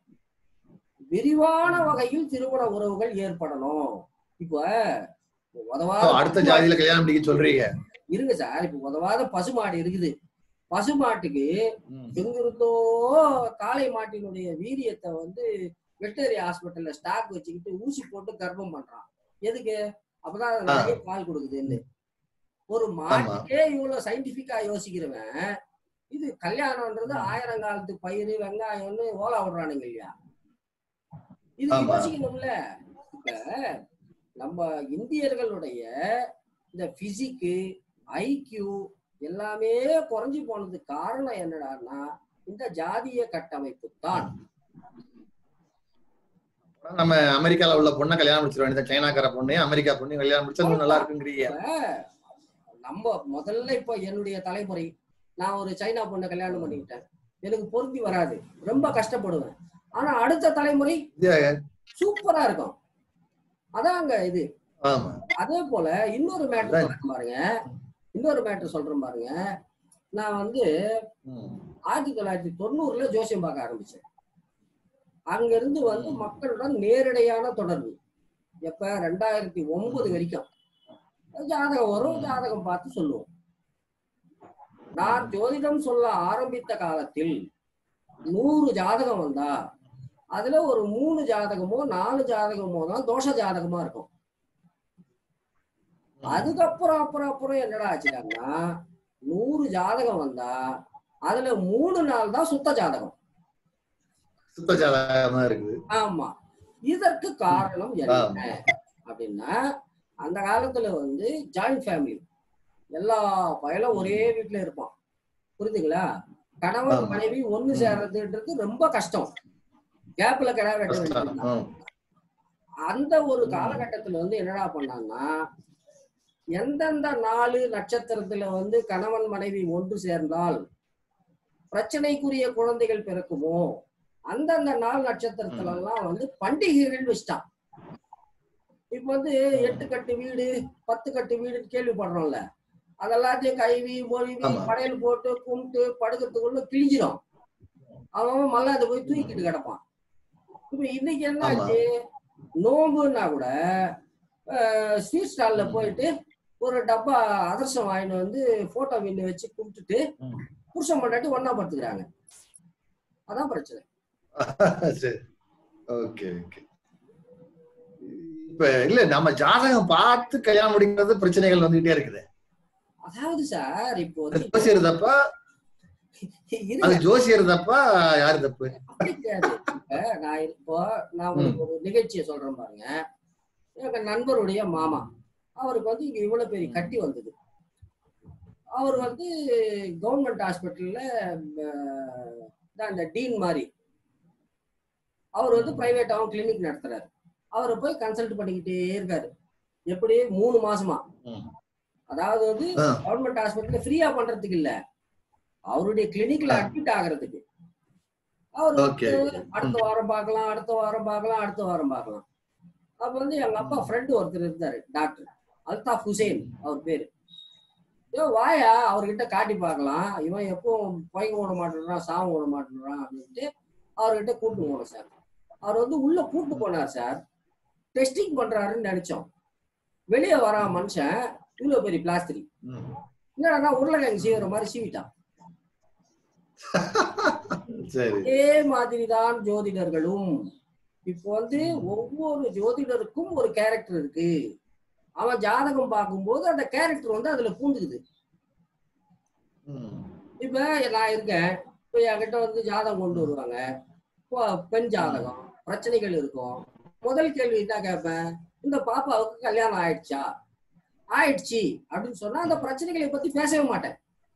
விரிவான வகையில் திருமண உறவுகள் ஏற்படணும் இப்போ ஓ, உதவாத அடுத்த ஜாதியில கல்யாணம் பண்ணிக்க சொல்றீங்க இருங்க சார் இப்போ உதவாத பசுமாடு இருக்குது பசுமாட்டுக்கு ம். எங்கிருந்தோ காளை மாட்டினுடைய வீரியத்தை வந்து வெட்டரி ஹாஸ்பிட்டல்ல ஸ்டாக் வச்சுக்கிட்டு ஊசி போட்டு கர்ப்பம் பண்றான் எதுக்கு அப்பதான் அது ஆ. நிறைய பால் கொடுக்குதுன்னு ஒரு மாட்டுக்கே இவ்வளவு சயின்டிபிக்கா யோசிக்கிறவன் இது கல்யாணம்ன்றது ஆயிரம் காலத்து பயிர் வெங்காயம்னு ஓலா விடுறானுங்க இல்லையா இது ஆமா. யோசிக்கணும்ல இப்ப நம்ம இந்தியர்களுடைய இந்த பிசிக்கு ஐக்கியூ எல்லாமே குறைஞ்சு போனதுக்கு காரணம் என்னடான்னா இந்த ஜாதிய கட்டமைப்பு தான் நம்ம அமெரிக்கால உள்ள பொண்ணை கல்யாணம் முடிச்சிட வேண்டியது சைனாக்கார பொண்ணு அமெரிக்கா பொண்ணு கல்யாணம் முடிச்சா இன்னும் நல்லா இருக்குங்கிறீங்க நம்ம முதல்ல இப்போ என்னுடைய தலைமுறை நான் ஒரு சைனா பொண்ணை கல்யாணம் பண்ணிக்கிட்டேன் எனக்கு பொருந்தி வராது ரொம்ப கஷ்டப்படுவேன் ஆனா அடுத்த தலைமுறை சூப்பரா இருக்கும் அதாங்க இது ஆமா அதே போல இன்னொரு மேட்டர் அதான். சொல்றேன் பாருங்க இன்னொரு மேட்டர் சொல்றேன் பாருங்க நான் வந்து ம். ஆயிரத்தி தொள்ளாயிரத்தி தொண்ணூறுல ஜோசியம் பார்க்க ஆரம்பிச்சேன் அங்க இருந்து வந்து மக்களுடன் நேரடியான தொடர்பு எப்ப ரெண்டாயிரத்தி ஒன்பது வரைக்கும் ஜாதகம் வரும் ஜாதகம் பார்த்து சொல்லுவோம் நான் ஜோதிடம் சொல்ல ஆரம்பித்த காலத்தில் நூறு ஜாதகம் வந்தா அதுல ஒரு மூணு ஜாதகமோ நாலு ஜாதகமோ தான் தோஷ ஜாதகமா இருக்கும் அதுக்கப்புறம் அப்புறம் அப்புறம் என்னடா ஆச்சுட்டாங்கன்னா நூறு ஜாதகம் வந்தா அதுல மூணு நாள் தான் சுத்த ஜாதகம் சுத்த ஜாதகமா இருக்குது ஆமா இதற்கு காரணம் என்ன அப்படின்னா அந்த காலத்துல வந்து ஜாயிண்ட் ஃபேமிலி எல்லா பயலும் ஒரே வீட்டுல இருப்பான் புரியுதுங்களா கணவன் ஆமா. மனைவி ஒண்ணு சேர்றதுன்றது ரொம்ப கஷ்டம் கேப்ல கிடா வெட்ட கஷ்டம். வேண்டியது ம். அந்த ஒரு காலகட்டத்துல வந்து என்னடா பண்ணாங்கன்னா எந்தெந்த நாலு நட்சத்திரத்துல வந்து கணவன் மனைவி ஒன்று சேர்ந்தால் பிரச்சனைக்குரிய குழந்தைகள் பிறக்குமோ அந்தந்த நாள் நட்சத்திரத்துல எல்லாம் வந்து பண்டிகைகள் வச்சிட்டான் இப்ப வந்து எட்டு கட்டு வீடு பத்து கட்டு வீடு கேள்விப்படுறோம்ல அதெல்லாத்தையும் கைவி மொழிவி ஆமா. படையல் போட்டு கும்பிட்டு படுக்கிறதுக்குள்ள கிழிஞ்சிரும் அவன் அவன் மல்லாத போய் தூக்கிட்டு கிடப்பான் இப்ப இன்னைக்கு என்ன ஆமா. ஆச்சு நோம்புன்னா கூட ஸ்வீட் ஸ்டால்ல போயிட்டு ஒரு டப்பா அதிர்ஷ்டம் வாங்கிட்டு வந்து போட்டோ வின்னு வச்சு கும்பிட்டுட்டு ம். புருஷன் பொண்டாட்டி ஒண்ணா படுத்துக்கிறாங்க அதான் பிரச்சனை சரி ஓகே ஓகே இப்ப இல்ல நம்ம ஜாதகம் பார்த்து கல்யாணம் முடிக்கிறது பிரச்சனைகள் வந்துகிட்டே இருக்குது அதாவது சார் இப்போ அது வந்து ஜோசியர் தப்பா இருங்க, அது ஜோசியர் தப்பா யாரு தப்பு அப்படி கிடையாது. இப்ப நான் இப்போ நான் உங்களுக்கு ஒரு நிகழ்ச்சியை சொல்றேன் பாருங்க எங்க நண்பருடைய மாமா அவருக்கு வந்து இங்க இவ்வளவு பெரிய கட்டி வந்தது அவர் வந்து கவர்மெண்ட் ஹாஸ்பிட்டல்ல இந்த டீன் மாதிரி அவர் வந்து பிரைவேட்டாவும் கிளினிக் நடத்துறாரு அவரை போய் கன்சல்ட் பண்ணிக்கிட்டே இருக்காரு எப்படி மூணு மாசமா ம். அதாவது வந்து ஆ. கவர்மெண்ட் ஹாஸ்பிட்டல்ல ஃப்ரீயா பண்றதுக்கு இல்ல அவருடைய கிளினிக்ல ஆ. அட்மிட் ஆகுறதுக்கு அவர் ஓகே வந்து அடுத்த வாரம் பார்க்கலாம் அடுத்த வாரம் பார்க்கலாம் அடுத்த வாரம் பார்க்கலாம் அப்ப வந்து எங்க அப்பா ஃப்ரெண்டு ஒருத்தர் இருந்தாரு டாக்டர் அல்தாஃப் ஹுசைன் அவர் பேரு ஏ வாயா அவர்கிட்ட காட்டி பார்க்கலாம் இவன் எப்போ பையன் ஓட மாட்டேன்றான் சாமம் ஓட மாட்டேன்றான் அப்படின்ட்டு அவர்கிட்ட கூட்டு போனோம் சார் அவர் வந்து உள்ள கூட்டு போனார் சார் டெஸ்டிங் பண்றாருன்னு நினைச்சோம் வெளியே வரா மனுஷன் இவ்வளவு பெரிய பிளாஸ்டிக் ம். என்னடா உருளைக்கிழங்கு சீவுற மாதிரி சீவிட்டான் சரி இதே மாதிரிதான் ஜோதிடர்களும் இப்போ வந்து ஒவ்வொரு ஜோதிடருக்கும் ஒரு கேரக்டர் இருக்கு அவன் ஜாதகம் பார்க்கும்போது அந்த கேரக்டர் வந்து அதுல பூந்துக்குது ம். இப்ப நான் இருக்கேன் இப்ப என்கிட்ட வந்து ஜாதகம் கொண்டு வருவாங்க இப்போ பெண் ஜாதகம் பிரச்சனைகள் இருக்கும் முதல் கேள்வி என்ன கேட்பேன் இந்த பாப்பாவுக்கு கல்யாணம் ஆயிடுச்சா ஆயிடுச்சு அப்படின்னு சொன்னா அந்த பிரச்சனைகளை பத்தி பேசவே மாட்டேன்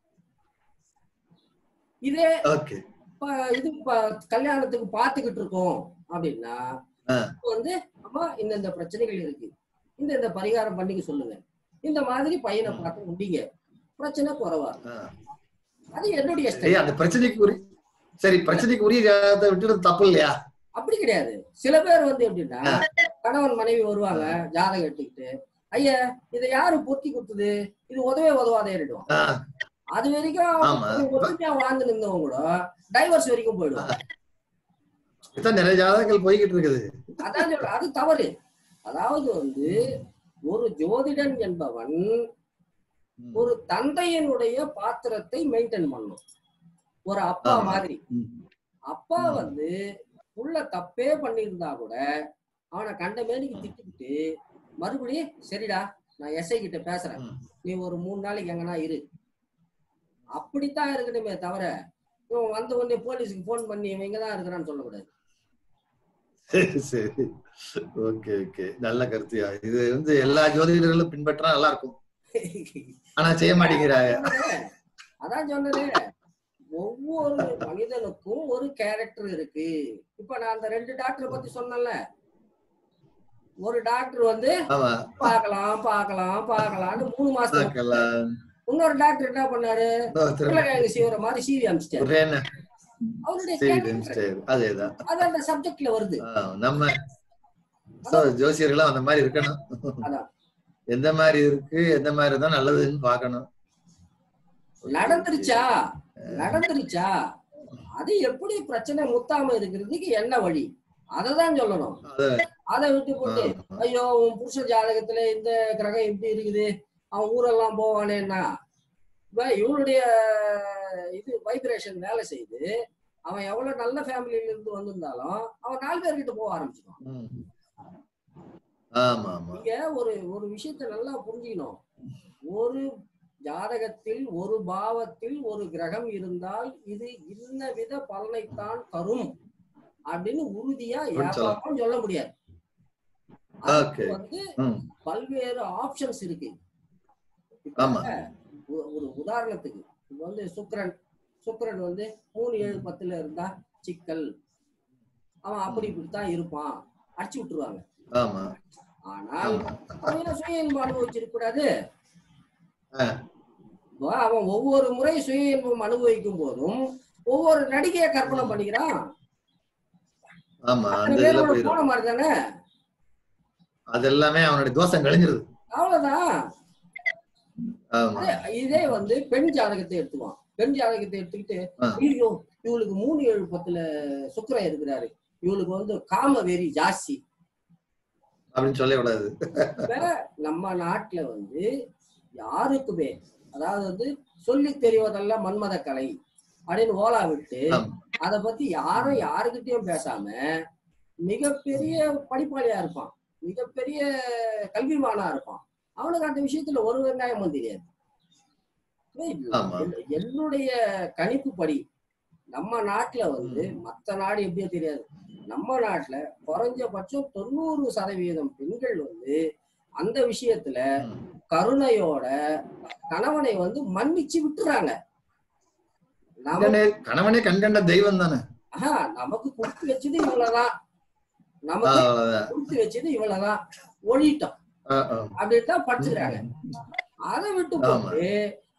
இதே ஓகே இப்ப இது ப- கல்யாணத்துக்கு பாத்துக்கிட்டு இருக்கோம் அப்படின்னா ஆ. இப்ப வந்து அம்மா இந்த இந்த பிரச்சனைகள் இருக்கு இந்த இந்த பரிகாரம் பண்ணிக்க சொல்லுங்க இந்த மாதிரி பையனை பார்த்து முடிங்க பிரச்சனை குறைவா இருக்கும். ஆ. அது என்னுடைய சரி ஸ்டைல் அந்த பிரச்சனைக்கு உரி சரி பிரச்சனைக்கு உரிய ஜாதகத்தை விட்டுறது தப்பு இல்லையா அப்படி கிடையாது சில பேர் வந்து எப்படின்னா கணவன் மனைவி வருவாங்க ஜாதகம் எடுத்துக்கிட்டு ஐயா இதை யாரு பொத்தி கொடுத்தது இது உதவே உதவாதேறிடும் ஆ, அது வரைக்கும் ஆமா. ஒற்றுமையா வாழ்ந்து நின்றவங்க கூட டைவர்ஸ் வரைக்கும் போயிடுவாங்க இதான் நிறைய ஜாதகங்கள் போய்கிட்டு இருக்குது அதான் சொல்றேன் அது தவறு அதாவது வந்து ஒரு ஜோதிடன் என்பவன் ம். ஒரு தந்தையினுடைய பாத்திரத்தை மெயின்டைன் பண்ணும் ஒரு அப்பா ஆமா. மாதிரி ம். அப்பா ம். வந்து உள்ள தப்பே பண்ணியிருந்தா கூட அவனை கண்ட மேனிக்கு திட்டிக்கிட்டு மறுபடியும் சரிடா நான் எஸ்ஐ கிட்ட பேசுறேன் ம். நீ ஒரு மூணு நாளைக்கு எங்கன்னா இரு அப்படித்தான் இருக்கணுமே தவிர இவன் வந்த உடனே போலீஸுக்கு ஃபோன் பண்ணி இவன் இங்கதான் இருக்கிறான்னு சொல்லக்கூடாது சரி சரி ஓகே ஓகே நல்ல கருத்துயா இது வந்து எல்லா ஜோதிடர்களும் பின்பற்றா நல்லா இருக்கும் ஆனா செய்ய மாட்டேங்கிறாங்க அதான் சொன்னதே ஒவ்வொரு மனிதனுக்கும் ஒரு கேரக்டர் இருக்கு இப்ப நான் அந்த ரெண்டு டாக்டரை பத்தி சொன்னேன்ல ஒரு டாக்டர் வந்து ஆமா பார்க்கலாம் பார்க்கலாம் பார்க்கலாம்னு மூணு மாசம் பார்க்கலாம் இன்னொரு டாக்டர் என்ன பண்ணாரு இன்னொருத்தர் உருளைக்கிழங்கு சீவர மாதிரி சீவி அமிச்சிட்டாரு ஒரே என்ன அவருடைய சரி character. சரி அதேதான் அது அந்த சப்ஜெக்ட்ல வருது ஆ, நம்ம so, ஜோசியர்களும் அந்த மாதிரி இருக்கணும் அதான். எந்த மாதிரி இருக்கு எந்த மாதிரி தான் நல்லதுன்னு பார்க்கணும் நடந்துருச்சா நடந்துருச்சா அது எப்படி பிரச்சனை முத்தாம இருக்கிறதுக்கு என்ன வழி அததான் சொல்லணும் அது அதை விட்டு போட்டு ஆமா. ஐயோ உன் புருஷ ஜாதகத்துல இந்த கிரகம் இப்படி இருக்குது அவன் ஊரெல்லாம் போவானேன்னா இப்ப இவனுடைய இது வைப்ரேஷன் வேலை செய்து அவன் எவ்வளவு நல்ல ஃபேமிலியில இருந்து வந்திருந்தாலும் அவன் நாலு பேர்கிட்ட போக ஆரம்பிச்சிடுவான் ம். ஆமா ஆமா நீங்க ஒரு ஒரு விஷயத்த நல்லா புரிஞ்சுக்கணும் ஒரு ஜாதகத்தில் ஒரு பாவத்தில் ஒரு கிரகம் இருந்தால் இது இன்ன வித பலனைத்தான் தரும் அப்படின்னு உறுதியா அப்படின்னு சொல்லலாம். யாரும் சொல்ல முடியாது Okay. அதுக்கு வந்து ம். பல்வேறு ஆப்ஷன்ஸ் இருக்கு இப்ப ஆமா. ஒரு- ஒரு உதாரணத்துக்கு இப்ப வந்து சுக்கிரன் சுக்கிரன் வந்து மூணு ஏழு பத்துல இருந்தா சிக்கல் அவன் அப்படி இப்படித்தான் இருப்பான் அடிச்சு விட்டுருவாங்க ஆமா ஆனால் ஆமா அவன் ஏன் சுய இன்பம் அனுபவிச்சிருக்க கூடாது ஆ. இப்போ அவன் ஒவ்வொரு முறை சுய இன்பம் அனுபவிக்கும் போதும் ஒவ்வொரு நடிகையை கற்பனை பண்ணிக்கிறான் ஆமா அந்த அத்தனை இதுல பேரோட போயிடும் போன மாதிரி தானே அது எல்லாமே அவனுடைய தோஷம் கழிஞ்சிருது அவ்வளவுதான் ஆமா அதே- இதே வந்து பெண் ஜாதகத்தை எடுத்துக்குவான் பெண் ஜாதகத்தை எடுத்துக்கிட்டு ஆ. ஐயோ இவளுக்கு மூணு ஏழு பத்துல சுக்கிரன் இருக்கிறாரு இவளுக்கு வந்து காம வெறி ஜாஸ்தி அப்படின்னு சொல்ல கூடாது இப்ப நம்ம நாட்டுல வந்து யாருக்குமே அதாவது வந்து சொல்லி தெரிவதெல்லாம் மன்மத கலை அப்படின்னு ஓலா விட்டு ஆமா. அத பத்தி யாரும் யாருக்கிட்டயும் பேசாம மிகப்பெரிய படிப்பாளியா இருப்பான் மிகப்பெரிய கல்விமானா இருப்பான் அவனுக்கு அந்த விஷயத்துல ஒரு வெங்காயமும் தெரியாது ஆமா. என்- என்னுடைய கணிப்புப்படி நம்ம நாட்டுல வந்து மத்த நாடு எப்படியோ தெரியாது நம்ம நாட்டுல குறைஞ்சபட்சம் தொண்ணூறு சதவீதம் பெண்கள் வந்து அந்த விஷயத்துல ம். கருணையோட கணவனை வந்து மன்னிச்சு விட்டுறாங்க நம்ம கணவனே கணவனே கண்கண்ட தெய்வம் தானே ஆஹா, நமக்கு கொடுத்து வச்சது இவ்வளவுதான் நமக்கு அவ்வளவுதான் கொடுத்து வச்சது இவ்வளவுதான் ஒழிட்டோம் ஆ, ஆ. அப்படின்னு தான் படிச்சுக்கிறாங்க அதை விட்டு ஆமா. போட்டு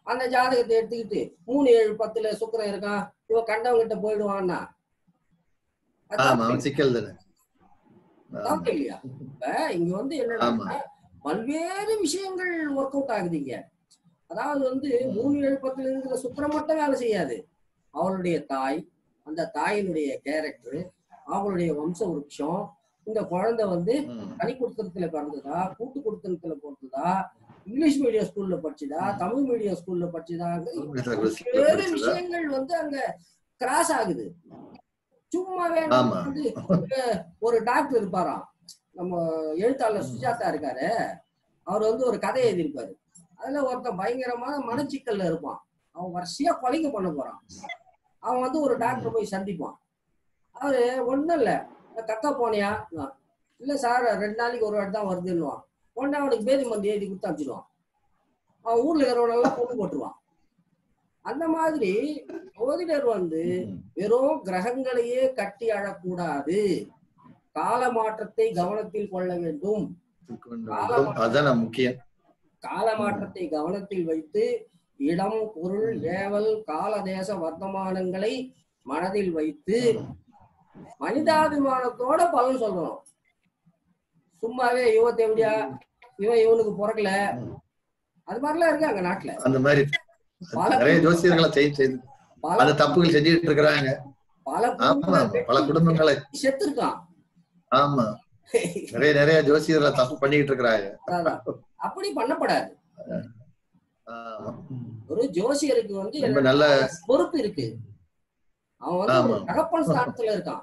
அந்த ஜாதகத்தை எடுத்துக்கிட்டு மூணு ஏழு பத்துல சுக்கிரன் இருக்கான் இவன் கண்டவங்கிட்ட போயிடுவான்னா அது ஆமா தப்பு அவன் சிக்கல் தானே ஆமா. தப்பு இல்லையா இப்ப இங்க வந்து என்னன்னா ஆமா. பல்வேறு விஷயங்கள் ஒர்க் அவுட் ஆகுதுங்க அதாவது வந்து மூணு ஏழு பத்துல இருக்கிற சுக்கிரம் மட்டும் வேலை செய்யாது அவளுடைய தாய் அந்த தாயினுடைய கேரக்டர் அவங்களுடைய வம்ச விருட்சம் இந்த குழந்தை வந்து ம். தனி குடுத்தனத்துல பிறந்ததா கூட்டு குடுத்தனத்துல பிறந்ததா இங்கிலீஷ் மீடியம் ஸ்கூல்ல படிச்சதா தமிழ் மீடியம் ஸ்கூல்ல படிச்சதா வேறு விஷயங்கள் வந்து அங்க கிராஸ் ஆகுது சும்மாவே நம்ம ஆமா. வந்து அஹ், ஒரு டாக்டர் இருப்பாராம் நம்ம எழுத்தாளர் சுஜாதா இருக்காரு அவர் வந்து ஒரு கதை எழுதியிருப்பாரு அதுல ஒருத்தன் பயங்கரமான மனச்சிக்கல்ல இருப்பான் அவன் வரிசையா கொலைங்க பண்ண போறான் அவன் வந்து ஒரு டாக்டர் போய் சந்திப்பான் அவரு ஒண்ணும் இல்ல கக்கா போனியா இல்ல சார் ரெண்டு நாளைக்கு ஒரு வாட்டி தான் வருதுன்னுவான் உடனே அவனுக்கு பேதி மருந்து எழுதி கொடுத்து அனுப்பிச்சிடுவான் அவன் ஊர்ல இருக்கிறவனெல்லாம் பொண்ணு போட்டுருவான் அந்த மாதிரி ஜோதிடர் வந்து வெறும் கிரகங்களையே கட்டி அழக்கூடாது கால மாற்றத்தை கவனத்தில் கொள்ள வேண்டும் அதுதான் முக்கியம் கால மாற்றத்தை கவனத்தில் வைத்து இடம் பொருள் ஏவல் கால தேச வர்த்தமானங்களை மனதில் வைத்து மனிதாபிமானத்தோட பலன் சொல்லணும் சும்மாவே இவன் எப்படியா இவன் இவனுக்கு பிறக்கல அது மாதிரிலாம் இருக்காங்க நாட்டுல அந்த மாதிரி பல நிறைய ஜோசியர்களை செய்து செய்து பல அந்த தப்புகள் செஞ்சுட்டு இருக்கிறாங்க பல ஆமா பல குடும்பங்களை செத்துருக்கான் ஆமா நிறைய நிறைய ஜோசியர்களை தப்பு பண்ணிட்டு இருக்கிறாங்க அதான். அப்படி பண்ணப்படாது ஆமா. ஒரு ஜோசியருக்கு வந்து ரொம்ப என்னன்னா, நல்ல பொறுப்பு இருக்கு அவன் வந்து ஒரு ஆமா. தகப்பன் ஸ்தானத்துல இருக்கான்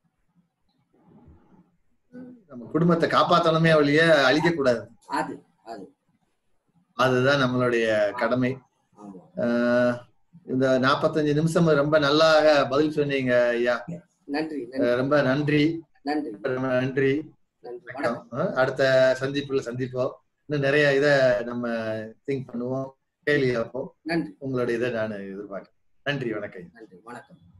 நம்ம குடும்பத்தை காப்பாத்தணுமே ஒழிய அழிக்க கூடாது அது அதுதான் நம்மளுடைய கடமை ஆமா ஆஹ் இந்த நாற்பத்தஞ்சு நிமிஷம் ரொம்ப நல்லா பதில் சொன்னீங்க ஐயா நன்றி நன்றி ரொம்ப நன்றி நன்றி ரொம்ப நன்றி நன்றி வணக்கம் ஆஹ் அடுத்த சந்திப்புல சந்திப்போம் இன்னும் நிறைய இதை நம்ம திங்க் பண்ணுவோம் கேள்வி கேட்போம் நன்றி உங்களுடைய இதை நான் எதிர்பார்க்கிறேன் நன்றி வணக்கம் நன்றி வணக்கம்